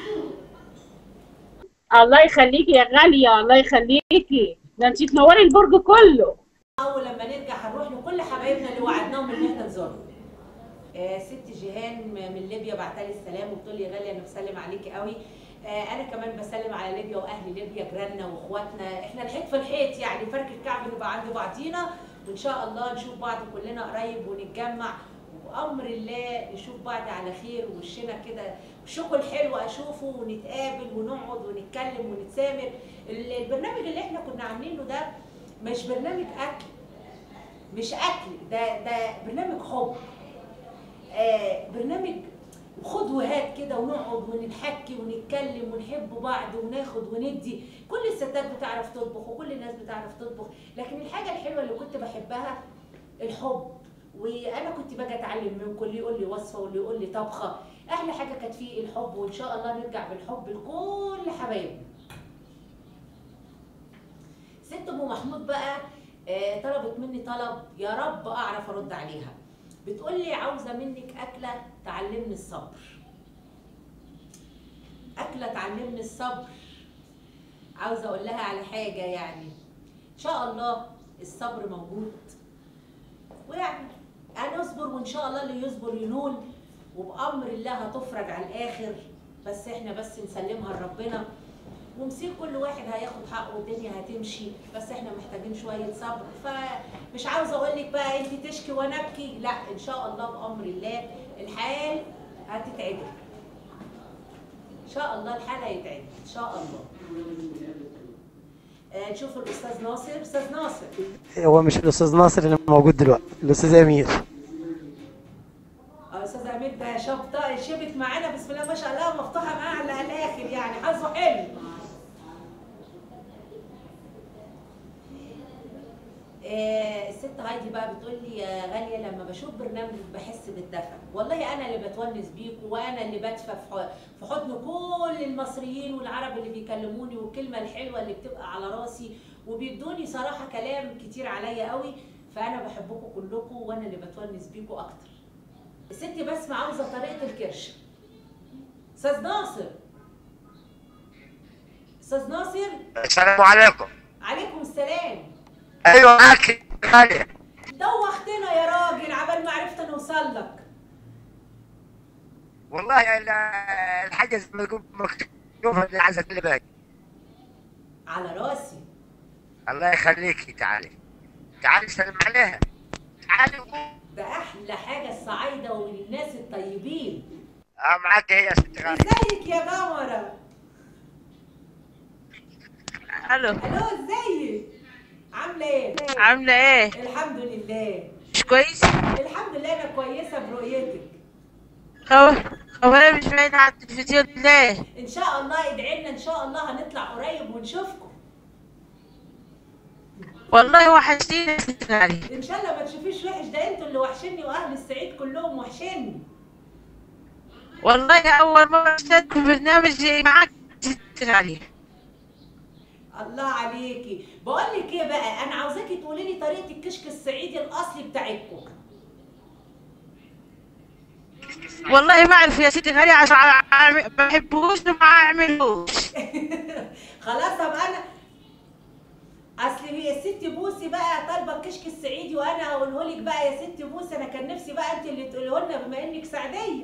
الله يخليكي يا غاليه الله يخليكي ده انت تنوري البرج كله اول لما نرجع هنروح لكل حبايبنا اللي وعدناهم ان احنا نزورهم آه ست جيهان من ليبيا بعتلي السلام وبتقول لي يا غاليه انا بسلم عليكي قوي آه انا كمان بسلم على ليبيا واهل ليبيا جيراننا واخواتنا احنا الحيط في الحيط يعني فرك الكعب نبقى عند بعضينا وان شاء الله نشوف بعض كلنا قريب ونتجمع وبامر الله نشوف بعض على خير ووشنا كده وشكل الحلو اشوفه ونتقابل ونقعد ونتكلم ونتسامر ال- البرنامج اللي احنا كنا عاملينه ده مش برنامج اكل مش اكل ده ده برنامج حب آه برنامج خد وهات كده ونقعد ونتحكي ونتكلم ونحب بعض وناخد وندي كل الستات بتعرف تطبخ وكل الناس بتعرف تطبخ لكن الحاجه الحلوه اللي كنت بحبها الحب وانا كنت باجي اتعلم منكم اللي يقول لي وصفه واللي يقول لي طبخه احلى حاجه كانت فيه الحب وان شاء الله نرجع بالحب لكل حبايبنا ست ام محمود بقى آه، طلبت مني طلب يا رب اعرف ارد عليها بتقول لي عاوزه منك اكله تعلمني الصبر اكله تعلمني الصبر عاوزه اقول لها على حاجه يعني ان شاء الله الصبر موجود ويعني هنصبر وان شاء الله اللي يصبر ينول وبامر الله هتفرج على الاخر بس احنا بس نسلمها لربنا ومصير كل واحد هياخد حقه والدنيا هتمشي بس احنا محتاجين شويه صبر فمش عاوزه اقول لك بقى انت تشكي وانا ابكي لا ان شاء الله بامر الله الحال هتتعدل ان شاء الله الحال هيتعدل ان شاء الله آه، نشوف الاستاذ ناصر استاذ ناصر هو مش الاستاذ ناصر اللي موجود دلوقتي الاستاذ امير اه استاذ امير ده شبطه شبت معانا بسم الله ما شاء الله مفتوحه معاه على الاخر يعني حظه حلو آه، الست هايدي بقى بتقول لي يا غاليه لما بشوف برنامج بحس بالدفى والله انا اللي بتونس بيكوا وانا اللي بدفى في ح- في حضن كل المصريين والعرب اللي بيكلموني والكلمه الحلوه اللي بتبقى على راسي وبيدوني صراحه كلام كتير عليا قوي فانا بحبكم كلكم وانا اللي بتونس بيكوا اكتر الست بسمة عاوزه طريقه الكرش استاذ ناصر استاذ ناصر السلام عليكم عليكم السلام ايوه معك غالية دوختنا يا راجل عبال ما عرفت نوصل لك والله ال- الحاجة زي ما يقول مكتوبة اللي عايزة اللي باقي على راسي الله يخليكي تعالي تعالي سلم عليها تعالي ده احلى حاجه الصعايده والناس الطيبين اه معاك هي يا ست غالية ازيك يا قمره الو الو ازيك عامله ايه عاملة ايه؟ الحمد لله مش كويس؟ الحمد لله انا كويسه برؤيتك خبر خبر مش باين على التلفزيون ليه؟ ان شاء الله ادعي لنا ان شاء الله هنطلع قريب ونشوفكم والله وحشتيني يا ست غالية ان شاء الله ما تشوفيش وحش ده انتوا اللي وحشني واهل الصعيد كلهم وحشني والله أول مرة اشترك في برنامج معاك ست غالية الله عليكي بقول لك ايه بقى انا عاوزاكي تقولي لي طريقه الكشك الصعيدي الاصلي بتاعتكم والله ما أعرف يا ست غالية عشان ما بحبوش وما أعملوش خلاص ابقى انا اصل هي الست بوسي بقى طالبه الكشك الصعيدي وانا هقوله لك بقى يا ست بوسي انا كان نفسي بقى انت اللي تقوله لنا بما انك سعديه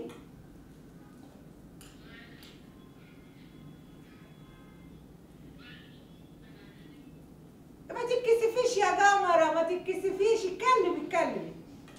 ما تتكسفيش يا قمره ما تتكسفيش اتكلم اتكلم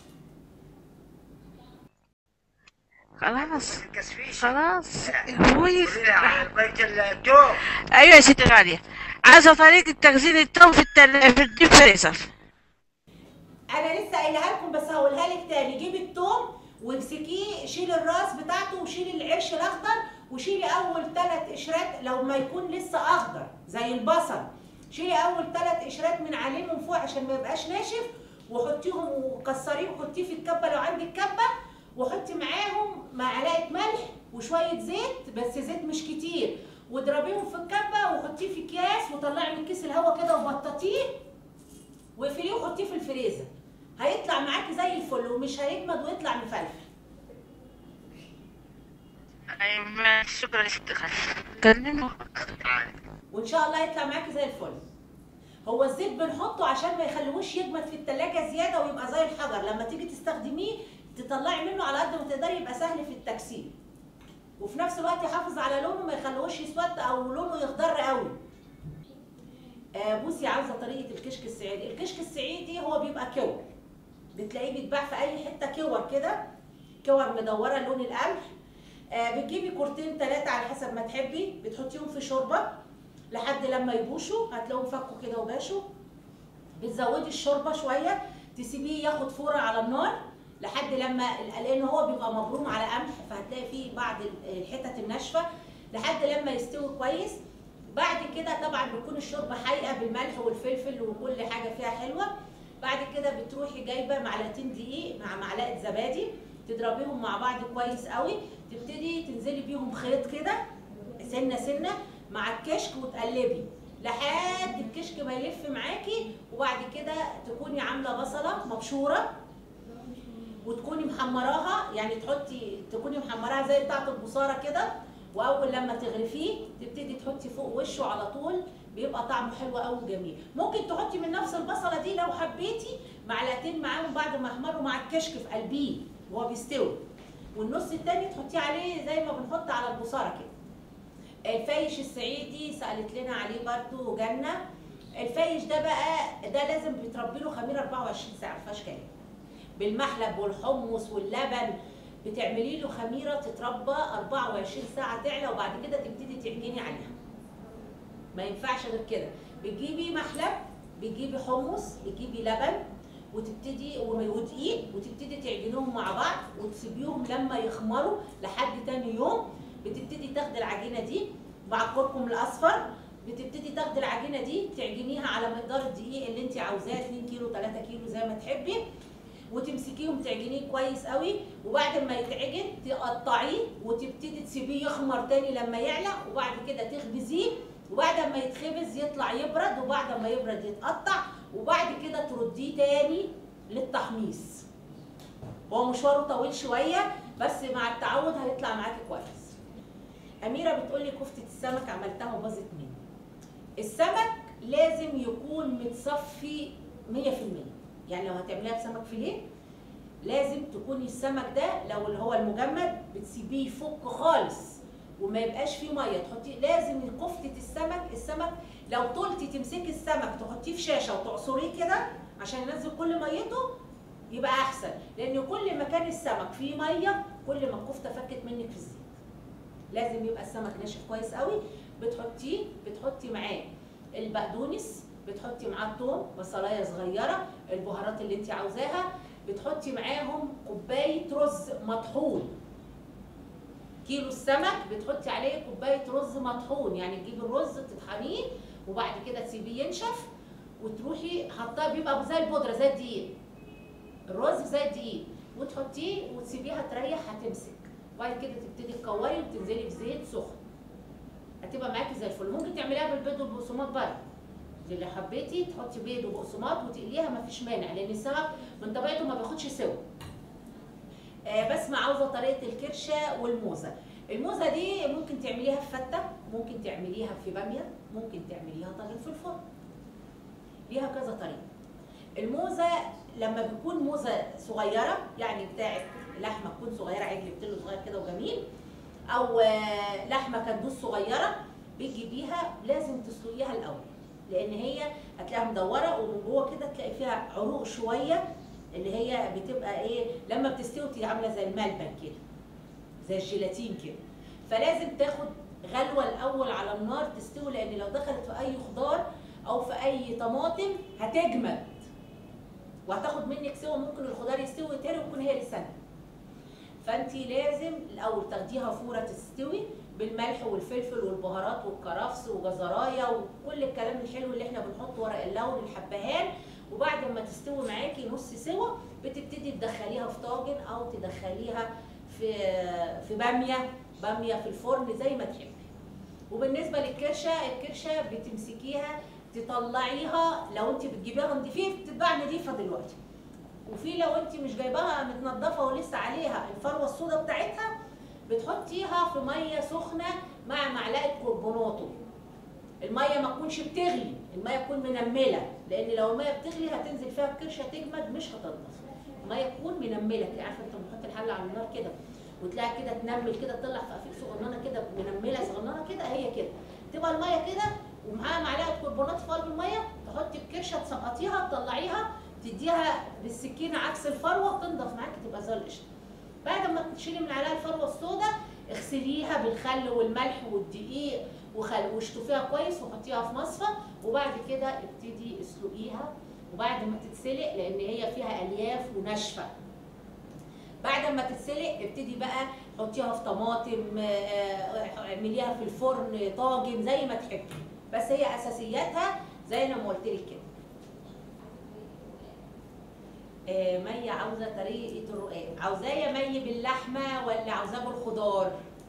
خلاص خلاص هو بيت التوم أيوة يا ست غالية عايزة طريقة تخزين التوم في التل... في الديب فريزر انا لسه قايلها لكم بس هقولها لك تاني جيبي التوم وامسكيه شيلي الراس بتاعته وشيلي العرش الاخضر وشيلي اول ثلاث قشرات لو ما يكون لسه اخضر زي البصل شيلي اول ثلاث قشرات من عليه من فوق عشان ما يبقاش ناشف وحطيهم وكسريه وحطيه في الكبه لو عندك كبه وحطي معاهم معلقه ملح وشويه زيت بس زيت مش كتير واضربيهم في الكبه وحطيه في اكياس وطلعي من كيس الهواء كده وبططيه واقفليه وحطيه في الفريزر هيطلع معاكي زي الفل ومش هيجمد ويطلع مفلفل أيوة شكرا يا ست غالية كلمه وان شاء الله يطلع معاكي زي الفل هو الزيت بنحطه عشان ما يخليهوش يجمد في التلاجة زيادة ويبقى زي الحجر لما تيجي تستخدميه تطلعي منه على قد ما تقدري يبقى سهل في التكسير وفي نفس الوقت يحافظ على لونه ما يخليهوش يسود او لونه يخضر قوي آه بوسي عاوزه طريقه الكشك الصعيدي الكشك الصعيدي هو بيبقى كور بتلاقيه بيتباع في اي حته كور كده كور مدوره لون القمح آه بتجيبي كورتين ثلاثه على حسب ما تحبي بتحطيهم في شوربه لحد لما يبوشوا هتلاقيهم فكوا كده وباشوا بتزودي الشوربه شويه تسيبيه ياخد فوره على النار لحد لما لان هو بيبقى مبروم على قمح فهتلاقي فيه بعض الحتت الناشفه لحد لما يستوي كويس بعد كده طبعا بتكون الشوربه حايقه بالملح والفلفل وكل حاجه فيها حلوه بعد كده بتروحي جايبه معلقتين دقيق مع معلقه زبادي تضربيهم مع بعض كويس قوي تبتدي تنزلي بيهم خيط كده سنه سنه مع الكشك وتقلبي لحد الكشك ما يلف معاكي وبعد كده تكوني عامله بصله مبشوره وتكوني محمراها يعني تحطي تكوني محمراها زي بتاعه البصاره كده واول لما تغرفيه تبتدي تحطي فوق وشه على طول بيبقى طعمه حلو قوي وجميل ممكن تحطي من نفس البصله دي لو حبيتي معلقتين معاهم بعد ما احمروا مع الكشك في قلبيه وهو بيستوي والنص التاني تحطيه عليه زي ما بنحط على البصاره كده الفايش الصعيدي سالت لنا عليه برضو جنه الفايش ده بقى ده لازم بيتربي له خميره 24 ساعه ما فيهاش كلام بالمحلب والحمص واللبن بتعملي له خميره تتربى 24 ساعه تعلى وبعد كده تبتدي تعجني عليها ما ينفعش غير كده بتجيبي محلب بتجيبي حمص بتجيبي لبن وتبتدي ودقيق وتبتدي تعجنوهم مع بعض وتسيبيهم لما يخمروا لحد تاني يوم بتبتدي تاخدي العجينه دي مع الكركم الاصفر بتبتدي تاخدي العجينه دي تعجنيها على مقدار الدقيق اللي انت عاوزاه 2 كيلو 3 كيلو زي ما تحبي وتمسكيهم تعجنيه كويس قوي وبعد ما يتعجن تقطعيه وتبتدي تسيبيه يخمر تاني لما يعلى وبعد كده تخبزيه وبعد ما يتخبز يطلع يبرد وبعد ما يبرد يتقطع وبعد كده ترديه تاني للتحميص هو مشواره طويل شويه بس مع التعود هيطلع معاكي كويس اميره بتقولي كفته السمك عملتها وباظت مني السمك لازم يكون متصفي 100% يعني لو هتعمليها بسمك فيليه لازم تكوني السمك ده لو اللي هو المجمد بتسيبيه يفك خالص وما يبقاش فيه ميه تحطيه لازم كفته السمك السمك لو طولتي تمسكي السمك تحطيه في شاشه وتعصريه كده عشان ينزل كل ميته يبقى احسن لان كل ما كان السمك فيه ميه كل ما الكفته فكت منك في الزيت لازم يبقى السمك ناشف كويس قوي بتحطيه بتحطي معاه البقدونس بتحطي معاه الثوم بصلايه صغيره البهارات اللي انت عاوزاها بتحطي معاهم كوبايه رز مطحون كيلو السمك بتحطي عليه كوبايه رز مطحون يعني تجيبي الرز تطحنيه وبعد كده تسيبيه ينشف وتروحي حطاه بيبقى زي البودره زي الدقيق الرز زي الدقيق وتحطيه وتسيبيها تريح هتمسك وبعد كده تبتدي تكوري وتنزلي في زيت سخن هتبقى معاكي زي الفل ممكن تعمليها بالبيض والبقسماط برضه اللي حبيتي تحطي بيض وبقسماط وتقليها مفيش مانع لان السمك من طبيعته ما بياخدش سوا آه بس ما عاوزه طريقه الكرشه والموزه الموزه دي ممكن تعمليها في فته ممكن تعمليها في باميه ممكن تعمليها طاجن في الفرن ليها كذا طريقه الموزه لما بيكون موزه صغيره يعني بتاعت لحمه تكون صغيره عجل بتلو صغير كده وجميل او آه لحمه كندوس صغيره بتجيبيها لازم تسلقيها الاول لان هي هتلاقيها مدوره ومن جوه كده تلاقي فيها عروق شويه اللي هي بتبقى ايه لما بتستوي بتبقى عامله زي الملبن كده زي الجيلاتين كده فلازم تاخد غلوه الاول على النار تستوي لان لو دخلت في اي خضار او في اي طماطم هتجمد وهتاخد منك سوا ممكن الخضار يستوي ويتهري ويكون هي لسانها فانت لازم الاول تاخديها فوره تستوي بالملح والفلفل والبهارات والكرفس وجزرايه وكل الكلام الحلو اللي احنا بنحطه ورق اللون الحبهان وبعد ما تستوي معاكي نص سوا بتبتدي تدخليها في طاجن او تدخليها في في باميه باميه في الفرن زي ما تحبي وبالنسبه للكرشه الكرشه بتمسكيها تطلعيها لو انت بتجيبيها نضيفه بتتباع نضيفه دلوقتي وفي لو انت مش جايباها متنضفه ولسه عليها الفروه السوداء بتاعتها بتحطيها في ميه سخنه مع معلقه كربوناتو الميه ما تكونش بتغلي الميه تكون منمله لان لو الميه بتغلي هتنزل فيها الكرشه تجمد مش هتنضف الميه تكون منمله تبقى عارفه انت بتحط الحله على النار كده وتلاقي كده تنمل كده تطلع في افيك صغننه كده منمله صغننه كده هي كده تبقى الميه كده ومعاها معلقه كربونات في قلب الميه تحطي الكرشه تسقطيها تطلعيها تديها بالسكينه عكس الفروه تنضف معاكي تبقى زي القشطه بعد ما تشيلي من عليها الفروه السوداء اغسليها بالخل والملح والدقيق وخل واشطفيها كويس وحطيها في مصفى وبعد كده ابتدي اسلقيها وبعد ما تتسلق لان هي فيها الياف وناشفه بعد ما تتسلق ابتدي بقى حطيها في طماطم اعمليها في الفرن طاجن زي ما تحبي بس هي اساسياتها زي ما قلت لك كده آه، مي عاوزه طريقه الرقاق عاوزاه مي باللحمه ولا عاوزاه بالخضار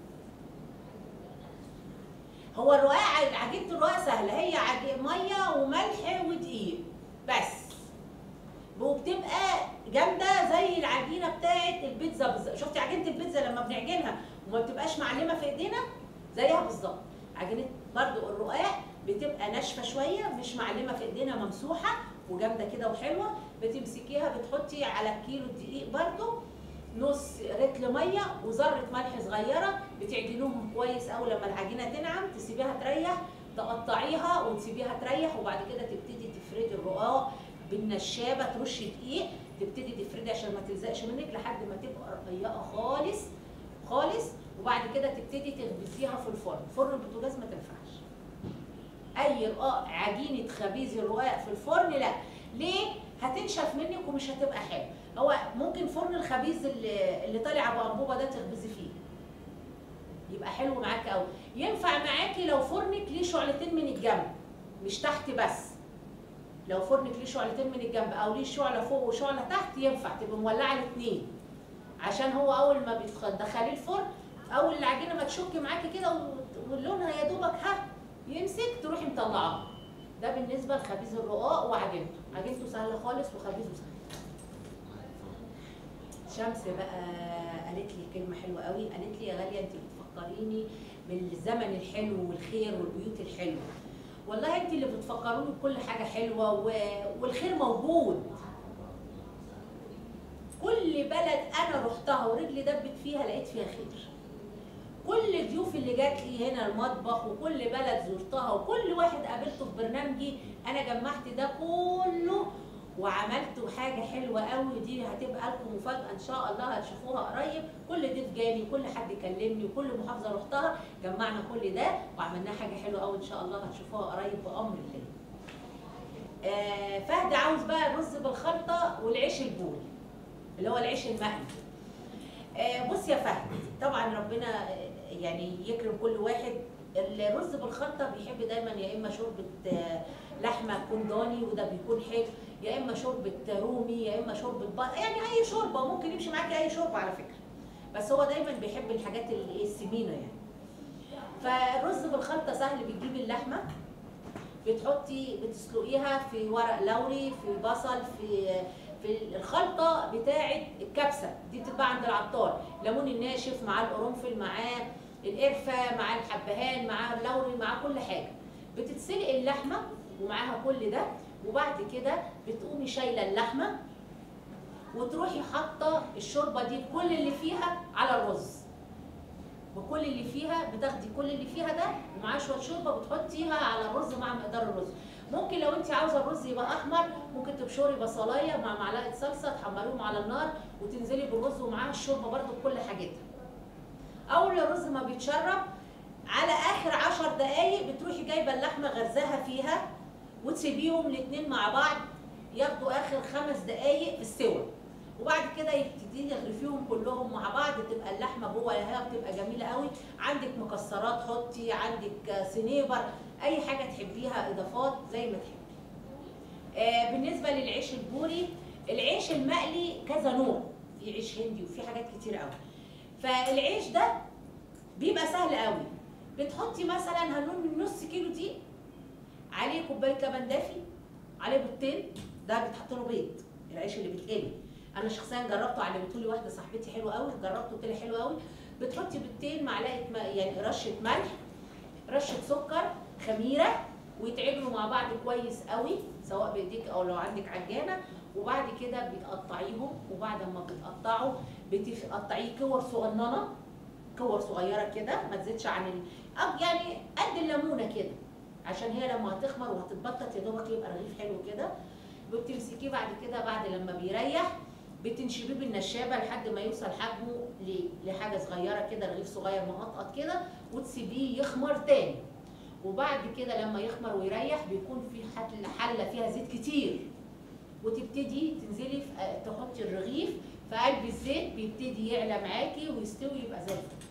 هو الرقاق ع- عجينه الرقاق سهله هي عج- ميه وملح ودقيق بس وبتبقى جامده زي العجينه بتاعت البيتزا بالظبط شفتي عجينه البيتزا لما بنعجنها وما بتبقاش معلمه في ايدينا زيها بالظبط عجينه برضو الرقاق بتبقى ناشفه شويه مش معلمه في ايدينا ممسوحه وجامده كده وحلوه بتمسكيها بتحطي على الكيلو الدقيق برضو نص رتل ميه وذره ملح صغيره بتعجنوهم كويس قوي لما العجينه تنعم تسيبيها تريح تقطعيها وتسيبيها تريح وبعد كده تبتدي تفردي الرقاق بالنشابه ترشي دقيق تبتدي تفردي عشان ما تلزقش منك لحد ما تبقى رقيقه خالص خالص وبعد كده تبتدي تخبزيها في الفرن فرن البوتاجاز ما تنفعش اي رقاق عجينه خبيز الرقاق في الفرن لا ليه هتنشف منك ومش هتبقى حلو هو ممكن فرن الخبيز اللي, اللي طالع ابو انبوبه ده تخبزي فيه يبقى حلو معاكي قوي ينفع معاكي لو فرنك ليه شعلتين من الجنب مش تحت بس لو فرنك ليه شعلتين من الجنب او ليه شعله فوق وشعله تحت ينفع تبقى مولعه الاثنين عشان هو اول ما بتدخليه الفرن اول العجينه ما تشك معاكي كده و- ولونها يا دوبك ها يمسك تروحي مطلعاه ده بالنسبه لخبيز الرقاق وعجينته عجينته سهله خالص وخبيزه سهل شمس بقى قالت لي كلمه حلوه قوي قالت لي يا غاليه انت بتفكريني بالزمن الحلو والخير والبيوت الحلوه والله انت اللي بتفكروني بكل حاجه حلوه و... والخير موجود كل بلد انا رحتها ورجلي دبت فيها لقيت فيها خير كل الضيوف اللي جات لي هنا المطبخ وكل بلد زرتها وكل واحد قابلته في برنامجي انا جمعت ده كله وعملت حاجه حلوه قوي دي هتبقى لكم مفاجاه ان شاء الله هتشوفوها قريب كل ضيف جالي كل حد كلمني وكل محافظه رحتها جمعنا كل ده وعملنا حاجه حلوه قوي ان شاء الله هتشوفوها قريب بامر الله آه فهد عاوز بقى الرز بالخلطه والعيش البول اللي هو العيش المقلي آه بص يا فهد طبعا ربنا آه، يعني يكرم كل واحد الرز بالخلطه بيحب دايما يا اما شوربه آه، لحمه كونداني وده بيكون حلو يا اما شوربه رومي يا اما شوربه بقر يعني اي شوربه ممكن يمشي معاكي اي شوربه على فكره بس هو دايما بيحب الحاجات اللي ايه السمينه يعني فالرز بالخلطه سهل بتجيبي اللحمه بتحطي بتسلقيها في ورق لوري في بصل في في الخلطه بتاعه الكبسه دي بتتباع عند العطار ليمون الناشف معاه القرنفل معاه القرفه معاه الحبهان معاه اللوري معاه كل حاجه بتتسلق اللحمه ومعاها كل ده وبعد كده بتقومي شايله اللحمه وتروحي حاطه الشوربه دي بكل اللي فيها على الرز بكل اللي فيها بتاخدي كل اللي فيها ده ومعاه شويه شوربه بتحطيها على الرز مع مقدار الرز ممكن لو انت عاوزه الرز يبقى احمر ممكن تبشري بصلايه مع معلقه صلصه تحمريهم على النار وتنزلي بالرز ومعاها الشوربه برده بكل حاجتها اول الرز ما بيتشرب على اخر عشر دقايق بتروحي جايبه اللحمه غرزاها فيها وتسيبيهم الاتنين مع بعض ياخدوا اخر خمس دقايق في السوا وبعد كده يبتدي تغرفيهم كلهم مع بعض تبقى اللحمه جوه هي بتبقى جميله قوي عندك مكسرات حطي عندك سنيبر اي حاجه تحبيها اضافات زي ما تحبي آه بالنسبه للعيش البوري العيش المقلي كذا نوع في عيش هندي وفي حاجات كتير قوي فالعيش ده بيبقى سهل قوي بتحطي مثلا هنقول من نص كيلو دقيق عليه كوبايه لبن دافي عليه بيضتين ده بيتحط له بيض العيش اللي بيتقلي انا شخصيا جربته علمته لي واحده صاحبتي حلو قوي جربته طلع حلو قوي بتحطي بيضتين معلقه م- يعني رشه ملح رشه سكر خميره ويتعجنوا مع بعض كويس قوي سواء بايديك او لو عندك عجانه وبعد كده بتقطعيهم وبعد ما بتقطعوا بتقطعيه كور صغننه كور صغيره كده ما تزيدش عن ال... أو يعني قد الليمونه كده عشان هي لما هتخمر وهتتبطط يا دوبك يبقى رغيف حلو كده وبتمسكيه بعد كده بعد لما بيريح بتنشبيه بالنشابه لحد ما يوصل حجمه ل- لحاجه صغيره كده رغيف صغير مقطقط كده وتسيبيه يخمر تاني وبعد كده لما يخمر ويريح بيكون في حل- حله فيها زيت كتير وتبتدي تنزلي في آه، تحطي الرغيف في قلب الزيت بيبتدي يعلى معاكي ويستوي يبقى زي الفل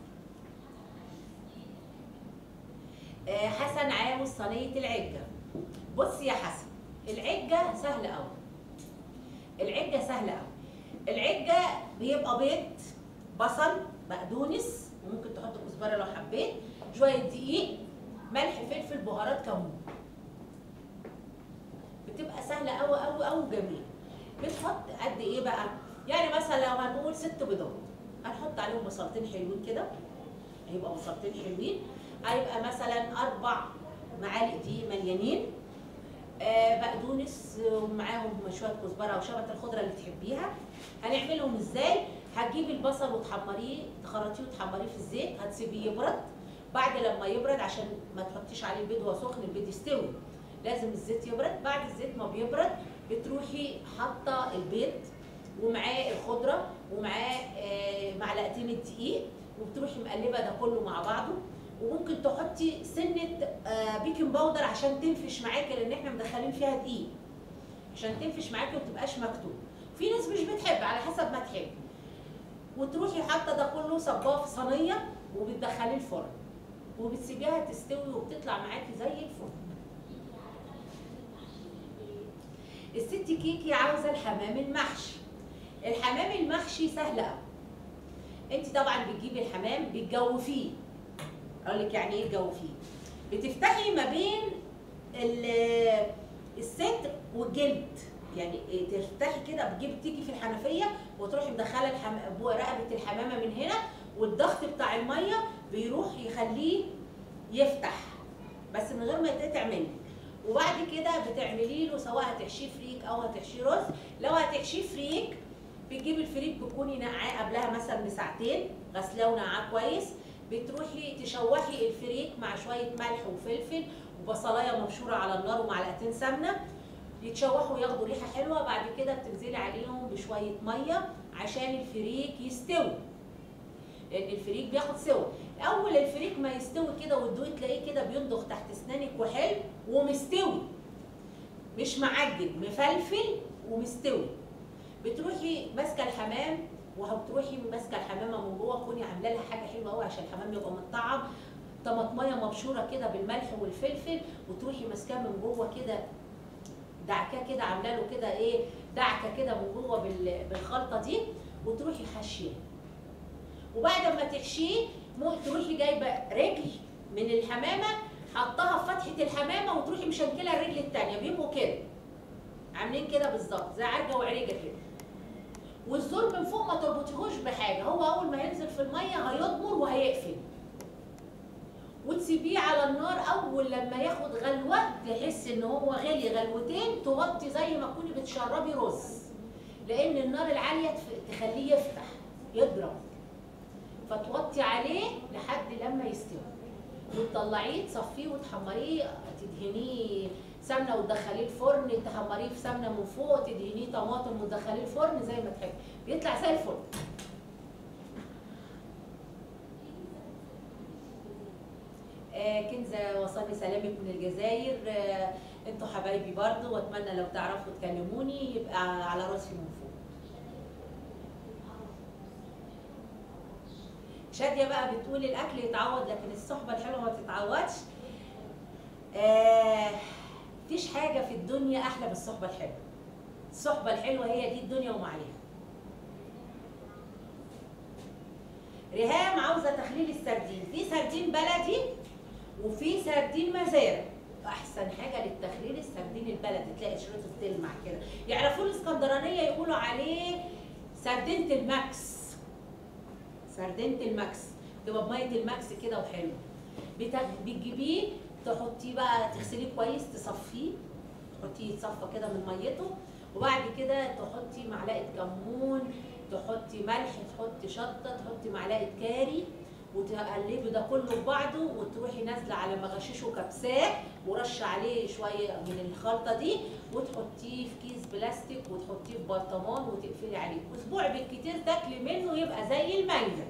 آه، حسن عاوز صينيه العجه بص يا حسن العجه سهله قوي العجه سهله قوي العجه بيبقى بيض بصل بقدونس وممكن تحط كزبره لو حبيت شويه دقيق ملح فلفل بهارات كمون بتبقى سهله قوي قوي قوي وجميله بتحط قد ايه بقى يعني مثلا لو هنقول ست بيضات هنحط عليهم بصلتين حلوين كده هيبقى بصلتين حلوين هيبقى مثلا اربع معالق دقيق مليانين آه بقدونس ومعاهم شويه كزبره او شبت الخضره اللي تحبيها هنعملهم ازاي هتجيبي البصل وتحمريه تخرطيه وتحمريه في الزيت هتسيبيه يبرد بعد لما يبرد عشان ما تحطيش عليه البيض وهو سخن البيض يستوي لازم الزيت يبرد بعد الزيت ما بيبرد بتروحي حاطه البيض ومعاه الخضره ومعاه آه، معلقتين الدقيق وبتروحي مقلبه ده كله مع بعضه وممكن تحطي سنه آه، بيكنج باودر عشان تنفش معاكي لان احنا مدخلين فيها دقيق عشان تنفش معاكي وما تبقاش مكتوب في ناس مش بتحب على حسب ما تحب وتروحي حاطه ده كله صباه في صينيه وبتدخليه الفرن وبتسيبيها تستوي وبتطلع معاكي زي الفل الست كيكي عاوزه الحمام المحشي الحمام المحشي سهل قوي انت طبعا بتجيبي الحمام بتجوفيه اقول لك يعني ايه تجوفيه بتفتحي ما بين ال- الصدر والجلد يعني إيه تفتحي كده بتجيبي تيجي في الحنفيه وتروحي مدخله الحم... رقبه الحمامه من هنا والضغط بتاع الميه بيروح يخليه يفتح بس من غير ما يتقطع منك وبعد كده بتعملي له سواء هتحشيه فريك او هتحشيه رز لو هتحشيه فريك بتجيبي الفريك بتكوني نقعاه قبلها مثلا بساعتين غسلاه ونقعاه كويس بتروحي تشوحي الفريك مع شويه ملح وفلفل وبصلايه مبشوره على النار ومعلقتين سمنه يتشوحوا وياخدوا ريحه حلوه بعد كده بتنزلي عليهم بشويه ميه عشان الفريك يستوي لان الفريك بياخد سوا اول الفريك ما يستوي كده وتدوقي تلاقيه كده بيندخ تحت اسنانك وحلو ومستوي مش معجن مفلفل ومستوي بتروحي ماسكه الحمام وهتروحي ماسكه الحمامه من جوه تكوني عامله لها حاجه حلوه قوي عشان الحمام يبقى متطعم طماطميه مبشوره كده بالملح والفلفل وتروحي ماسكاه من جوه كده دعكاه كده عامله له كده ايه دعكه كده من جوه بال- بالخلطه دي وتروحي حاشيه وبعد ما تحشيه مو- تروحي جايبه رجل من الحمامه حطها في فتحه الحمامه وتروحي مشنكله الرجل الثانيه بيبقوا كده عاملين كده بالظبط زي عرجه وعريجه كده والزور من فوق ما تربطيهوش بحاجه هو اول ما ينزل في الميه هيضمر وهيقفل وتسيبيه على النار اول لما ياخد غلوه تحس ان هو غلي غلوتين توطي زي ما تكوني بتشربي رز لان النار العاليه تف- تخليه يفتح يضرب فتوطي عليه لحد لما يستوي وتطلعيه تصفيه وتحمريه تدهنيه سمنه وتدخليه الفرن تحمريه في سمنه من فوق تدهنيه طماطم وتدخليه الفرن زي ما تحبي بيطلع زي الفل آه، كنزة وصلني سلامك من الجزائر آه، انتوا حبايبي برضو واتمنى لو تعرفوا تكلموني يبقى على راسي من فوق شادية بقى بتقول الاكل يتعوض لكن الصحبة الحلوة ما تتعوضش آه مفيش حاجة في الدنيا أحلى من الصحبة الحلوة الصحبة الحلوة هي دي الدنيا وما عليها ريهام عاوزة تخليل السردين في سردين بلدي وفي سردين مزارع احسن حاجه للتخليل السردين البلدي تلاقي شريطه بتلمع كده يعرفوه الاسكندرانيه يقولوا عليه سردينه الماكس سردينه الماكس تبقى بميه الماكس كده وحلو بت- بتجيبيه تحطيه بقى تغسليه كويس تصفيه تحطيه يتصفى كده من ميته وبعد كده تحطي معلقه كمون تحطي ملح تحطي شطه تحطي معلقه كاري وتقلبي ده كله في بعضه وتروحي نازله على مغششه كبساه ورش عليه شويه من الخلطه دي وتحطيه في كيس بلاستيك وتحطيه في برطمان وتقفلي عليه اسبوع بالكتير تاكلي منه يبقى زي المانجا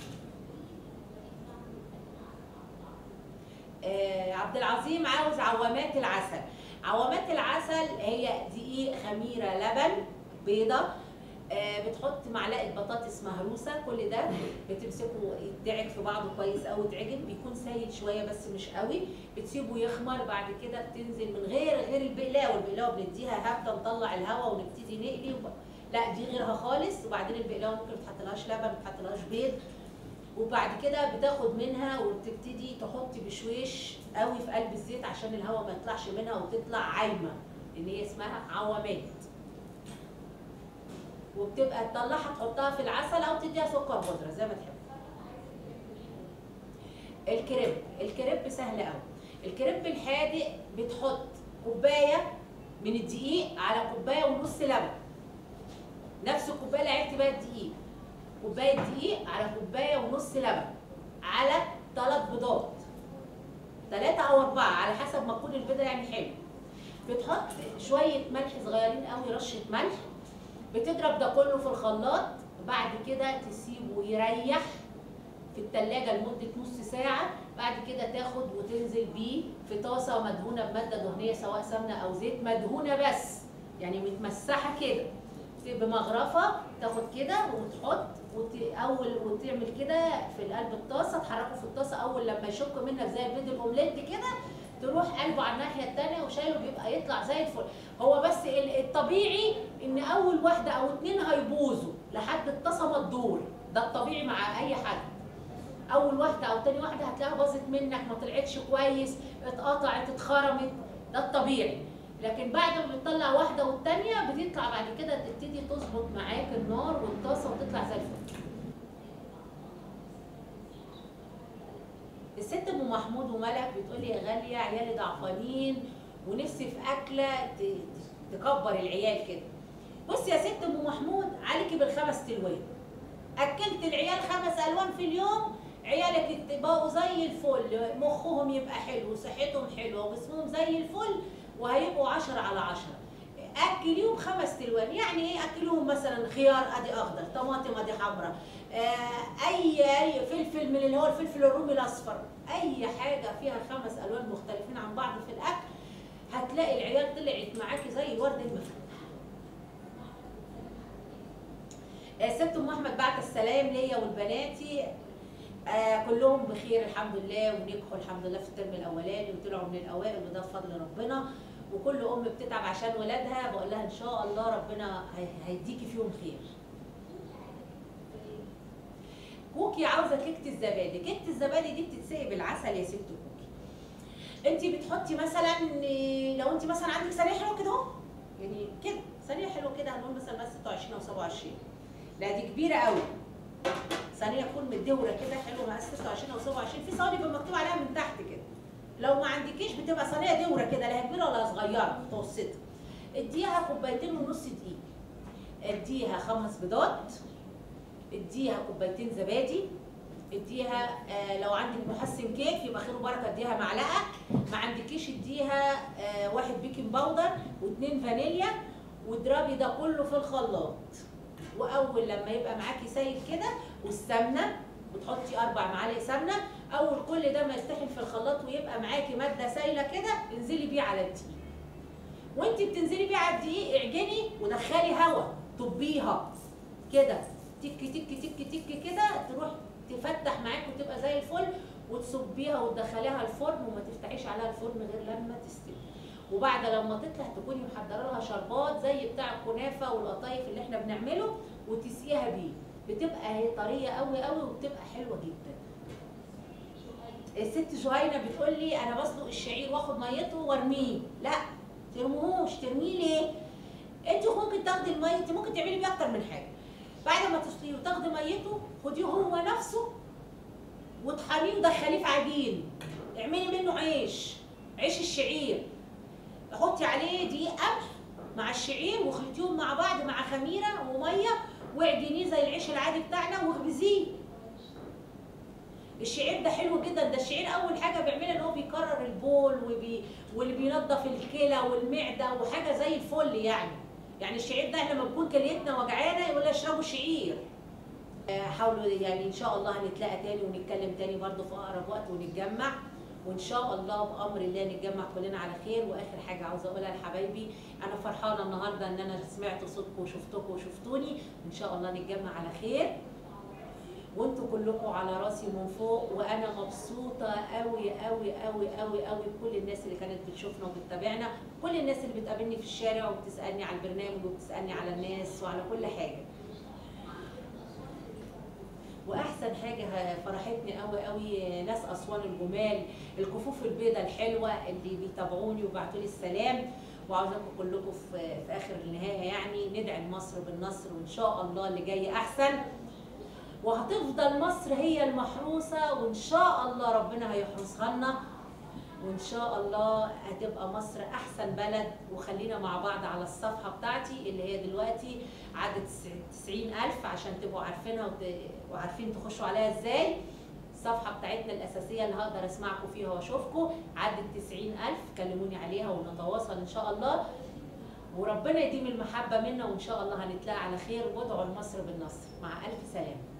آه عبد العظيم عاوز عوامات العسل عوامات العسل هي دقيق خميره لبن بيضه آه، بتحط معلقه بطاطس مهروسه كل ده بتمسكه يدعك في بعضه كويس قوي يتعجن بيكون سايل شويه بس مش قوي بتسيبه يخمر بعد كده بتنزل من غير غير البقلاوه البقلاوه بنديها هبده نطلع الهواء ونبتدي نقلي وب... لا دي غيرها خالص وبعدين البقلاوه ممكن ما تحطلهاش لبن ما تحطلهاش بيض وبعد كده بتاخد منها وبتبتدي تحطي بشويش قوي في قلب الزيت عشان الهواء ما يطلعش منها وتطلع عايمه ان هي اسمها عوامات وبتبقى تطلعها تحطها في العسل او تديها سكر بودره زي ما تحب الكريب الكريب سهل قوي الكريب الحادق بتحط كوبايه من الدقيق على كوبايه ونص لبن نفس الكوبايه اللي عرفتي بيها الدقيق كوبايه دقيق على كوبايه ونص لبن على ثلاث بيضات ثلاثة أو أربعة على حسب ما تكون البيضة يعني حلو بتحط شوية ملح صغيرين قوي رشة ملح بتضرب ده كله في الخلاط بعد كده تسيبه يريح في التلاجة لمدة نص ساعة بعد كده تاخد وتنزل بيه في طاسة مدهونة بمادة دهنية سواء سمنة أو زيت مدهونة بس يعني متمسحة كده بمغرفة تاخد كده وتحط وت... أول وتعمل كده في قلب الطاسة تحركه في الطاسة أول لما يشك منك زي البيض الأومليت كده تروح قلبه على الناحية التانية وشايله بيبقى يطلع زي الفل هو بس ال- الطبيعي إن أول واحدة أو اتنين هيبوظوا لحد الطاسة ما تدور ده الطبيعي مع أي حد اول واحده او تاني واحده هتلاقيها باظت منك ما طلعتش كويس اتقطعت اتخرمت ده الطبيعي لكن بعد ما بتطلع واحده والتانيه بتطلع بعد كده تبتدي تظبط معاك النار والطاسه وتطلع زي الفل الست ام محمود وملك بتقول لي يا غاليه عيالي ضعفانين ونفسي في اكله ت- ت- تكبر العيال كده بصي يا ست ام محمود عليكي بالخمس تلوين اكلت العيال خمس الوان في اليوم عيالك بقوا زي الفل مخهم يبقى حلو صحتهم حلوه وجسمهم زي الفل وهيبقوا عشرة على عشرة اكليهم خمس تلوان يعني ايه اكلوهم مثلا خيار ادي اخضر طماطم ادي حمراء آه اي اي فلفل من اللي هو الفلفل الرومي الاصفر اي حاجه فيها خمس الوان مختلفين عن بعض في الاكل هتلاقي العيال طلعت معاكي زي الورد المفتوح آه، ست ام احمد بعت السلام ليا ولبناتي آه كلهم بخير الحمد لله ونجحوا الحمد لله في الترم الاولاني وطلعوا من الاوائل وده بفضل ربنا وكل ام بتتعب عشان ولادها بقول لها ان شاء الله ربنا هي- هيديكي فيهم خير كوكي عاوزه كيكه الزبادي كيكه الزبادي دي بتتسقي بالعسل يا ست كوكي انت بتحطي مثلا إيه، لو انت مثلا عندك صينيه حلوه كده اهو يعني كده صينيه حلوه كده هنقول مثلا بس 26 او 27 لا دي كبيره قوي صينيه تكون مدوره كده حلوه مع 26 او 27 في صواني بيبقى مكتوب عليها من تحت كده لو ما عندكيش بتبقى صينيه دوره كده لا هي كبيره ولا صغيره متوسطه اديها كوبايتين ونص دقيق اديها خمس بيضات اديها كوبايتين زبادي اديها آه لو عندك محسن كيك يبقى خير وبركه اديها معلقه ما عندكيش اديها آه واحد بيكنج باودر واثنين فانيليا واضربي ده كله في الخلاط واول لما يبقى معاكي سايل كده والسمنه بتحطي اربع معالق سمنه اول كل ده ما يستحل في الخلاط ويبقى معاكي ماده سايله كده انزلي بيه على الدقيق وانت بتنزلي بيه على الدقيق اعجني ودخلي هواء طبيها كده تك تك تك تك كده تروح تفتح معاك وتبقى زي الفل وتصبيها وتدخليها الفرن وما تفتحيش عليها الفرن غير لما تستوي وبعد لما تطلع تكوني محضره لها شربات زي بتاع الكنافه والقطايف اللي احنا بنعمله وتسقيها بيه بتبقى هي طريه قوي قوي وبتبقى حلوه جدا الست جهينه بتقول لي انا بسلق الشعير واخد ميته وارميه لا ترموهوش ترميه ليه انت ممكن تاخدي الميه انت ممكن تعملي بيه اكتر من حاجه بعد ما تسلقيه وتاخدي ميته خديه هو نفسه وطحنيه ودخليه في عجين اعملي منه عيش عيش الشعير حطي عليه دقيق قمح مع الشعير واخلطيهم مع بعض مع خميره وميه واعجنيه زي العيش العادي بتاعنا واخبزيه الشعير ده حلو جدا ده الشعير اول حاجه بيعملها ان هو بيكرر البول وبي... واللي بينظف الكلى والمعده وحاجه زي الفل يعني يعني الشعير ده لما بتكون كليتنا وجعانه يقول لها اشربوا شعير آه، حاولوا يعني ان شاء الله هنتلاقى تاني ونتكلم تاني برضه في اقرب وقت ونتجمع وان شاء الله بامر الله نتجمع كلنا على خير واخر حاجه عاوزه اقولها لحبايبي انا فرحانه النهارده ان انا سمعت صوتكم وشفتكم وشفتوني ان شاء الله نتجمع على خير وانتوا كلكم على راسي من فوق وانا مبسوطه قوي قوي قوي قوي قوي بكل الناس اللي كانت بتشوفنا وبتتابعنا كل الناس اللي بتقابلني في الشارع وبتسالني على البرنامج وبتسالني على الناس وعلى كل حاجه واحسن حاجه فرحتني قوي قوي ناس اسوان الجمال الكفوف البيضاء الحلوه اللي بيتابعوني وبعتوا لي السلام وعاوزاكم كلكم في, في اخر النهايه يعني ندعي لمصر بالنصر وان شاء الله اللي جاي احسن وهتفضل مصر هي المحروسه وان شاء الله ربنا هيحرسها لنا وان شاء الله هتبقى مصر احسن بلد وخلينا مع بعض على الصفحه بتاعتي اللي هي دلوقتي عدد 90000 عشان تبقوا عارفينها وت- وعارفين تخشوا عليها ازاي الصفحه بتاعتنا الاساسيه اللي هقدر اسمعكم فيها واشوفكم عدد 90000 كلموني عليها ونتواصل ان شاء الله وربنا يديم المحبه منا وان شاء الله هنتلاقى على خير وادعوا لمصر بالنصر مع الف سلامه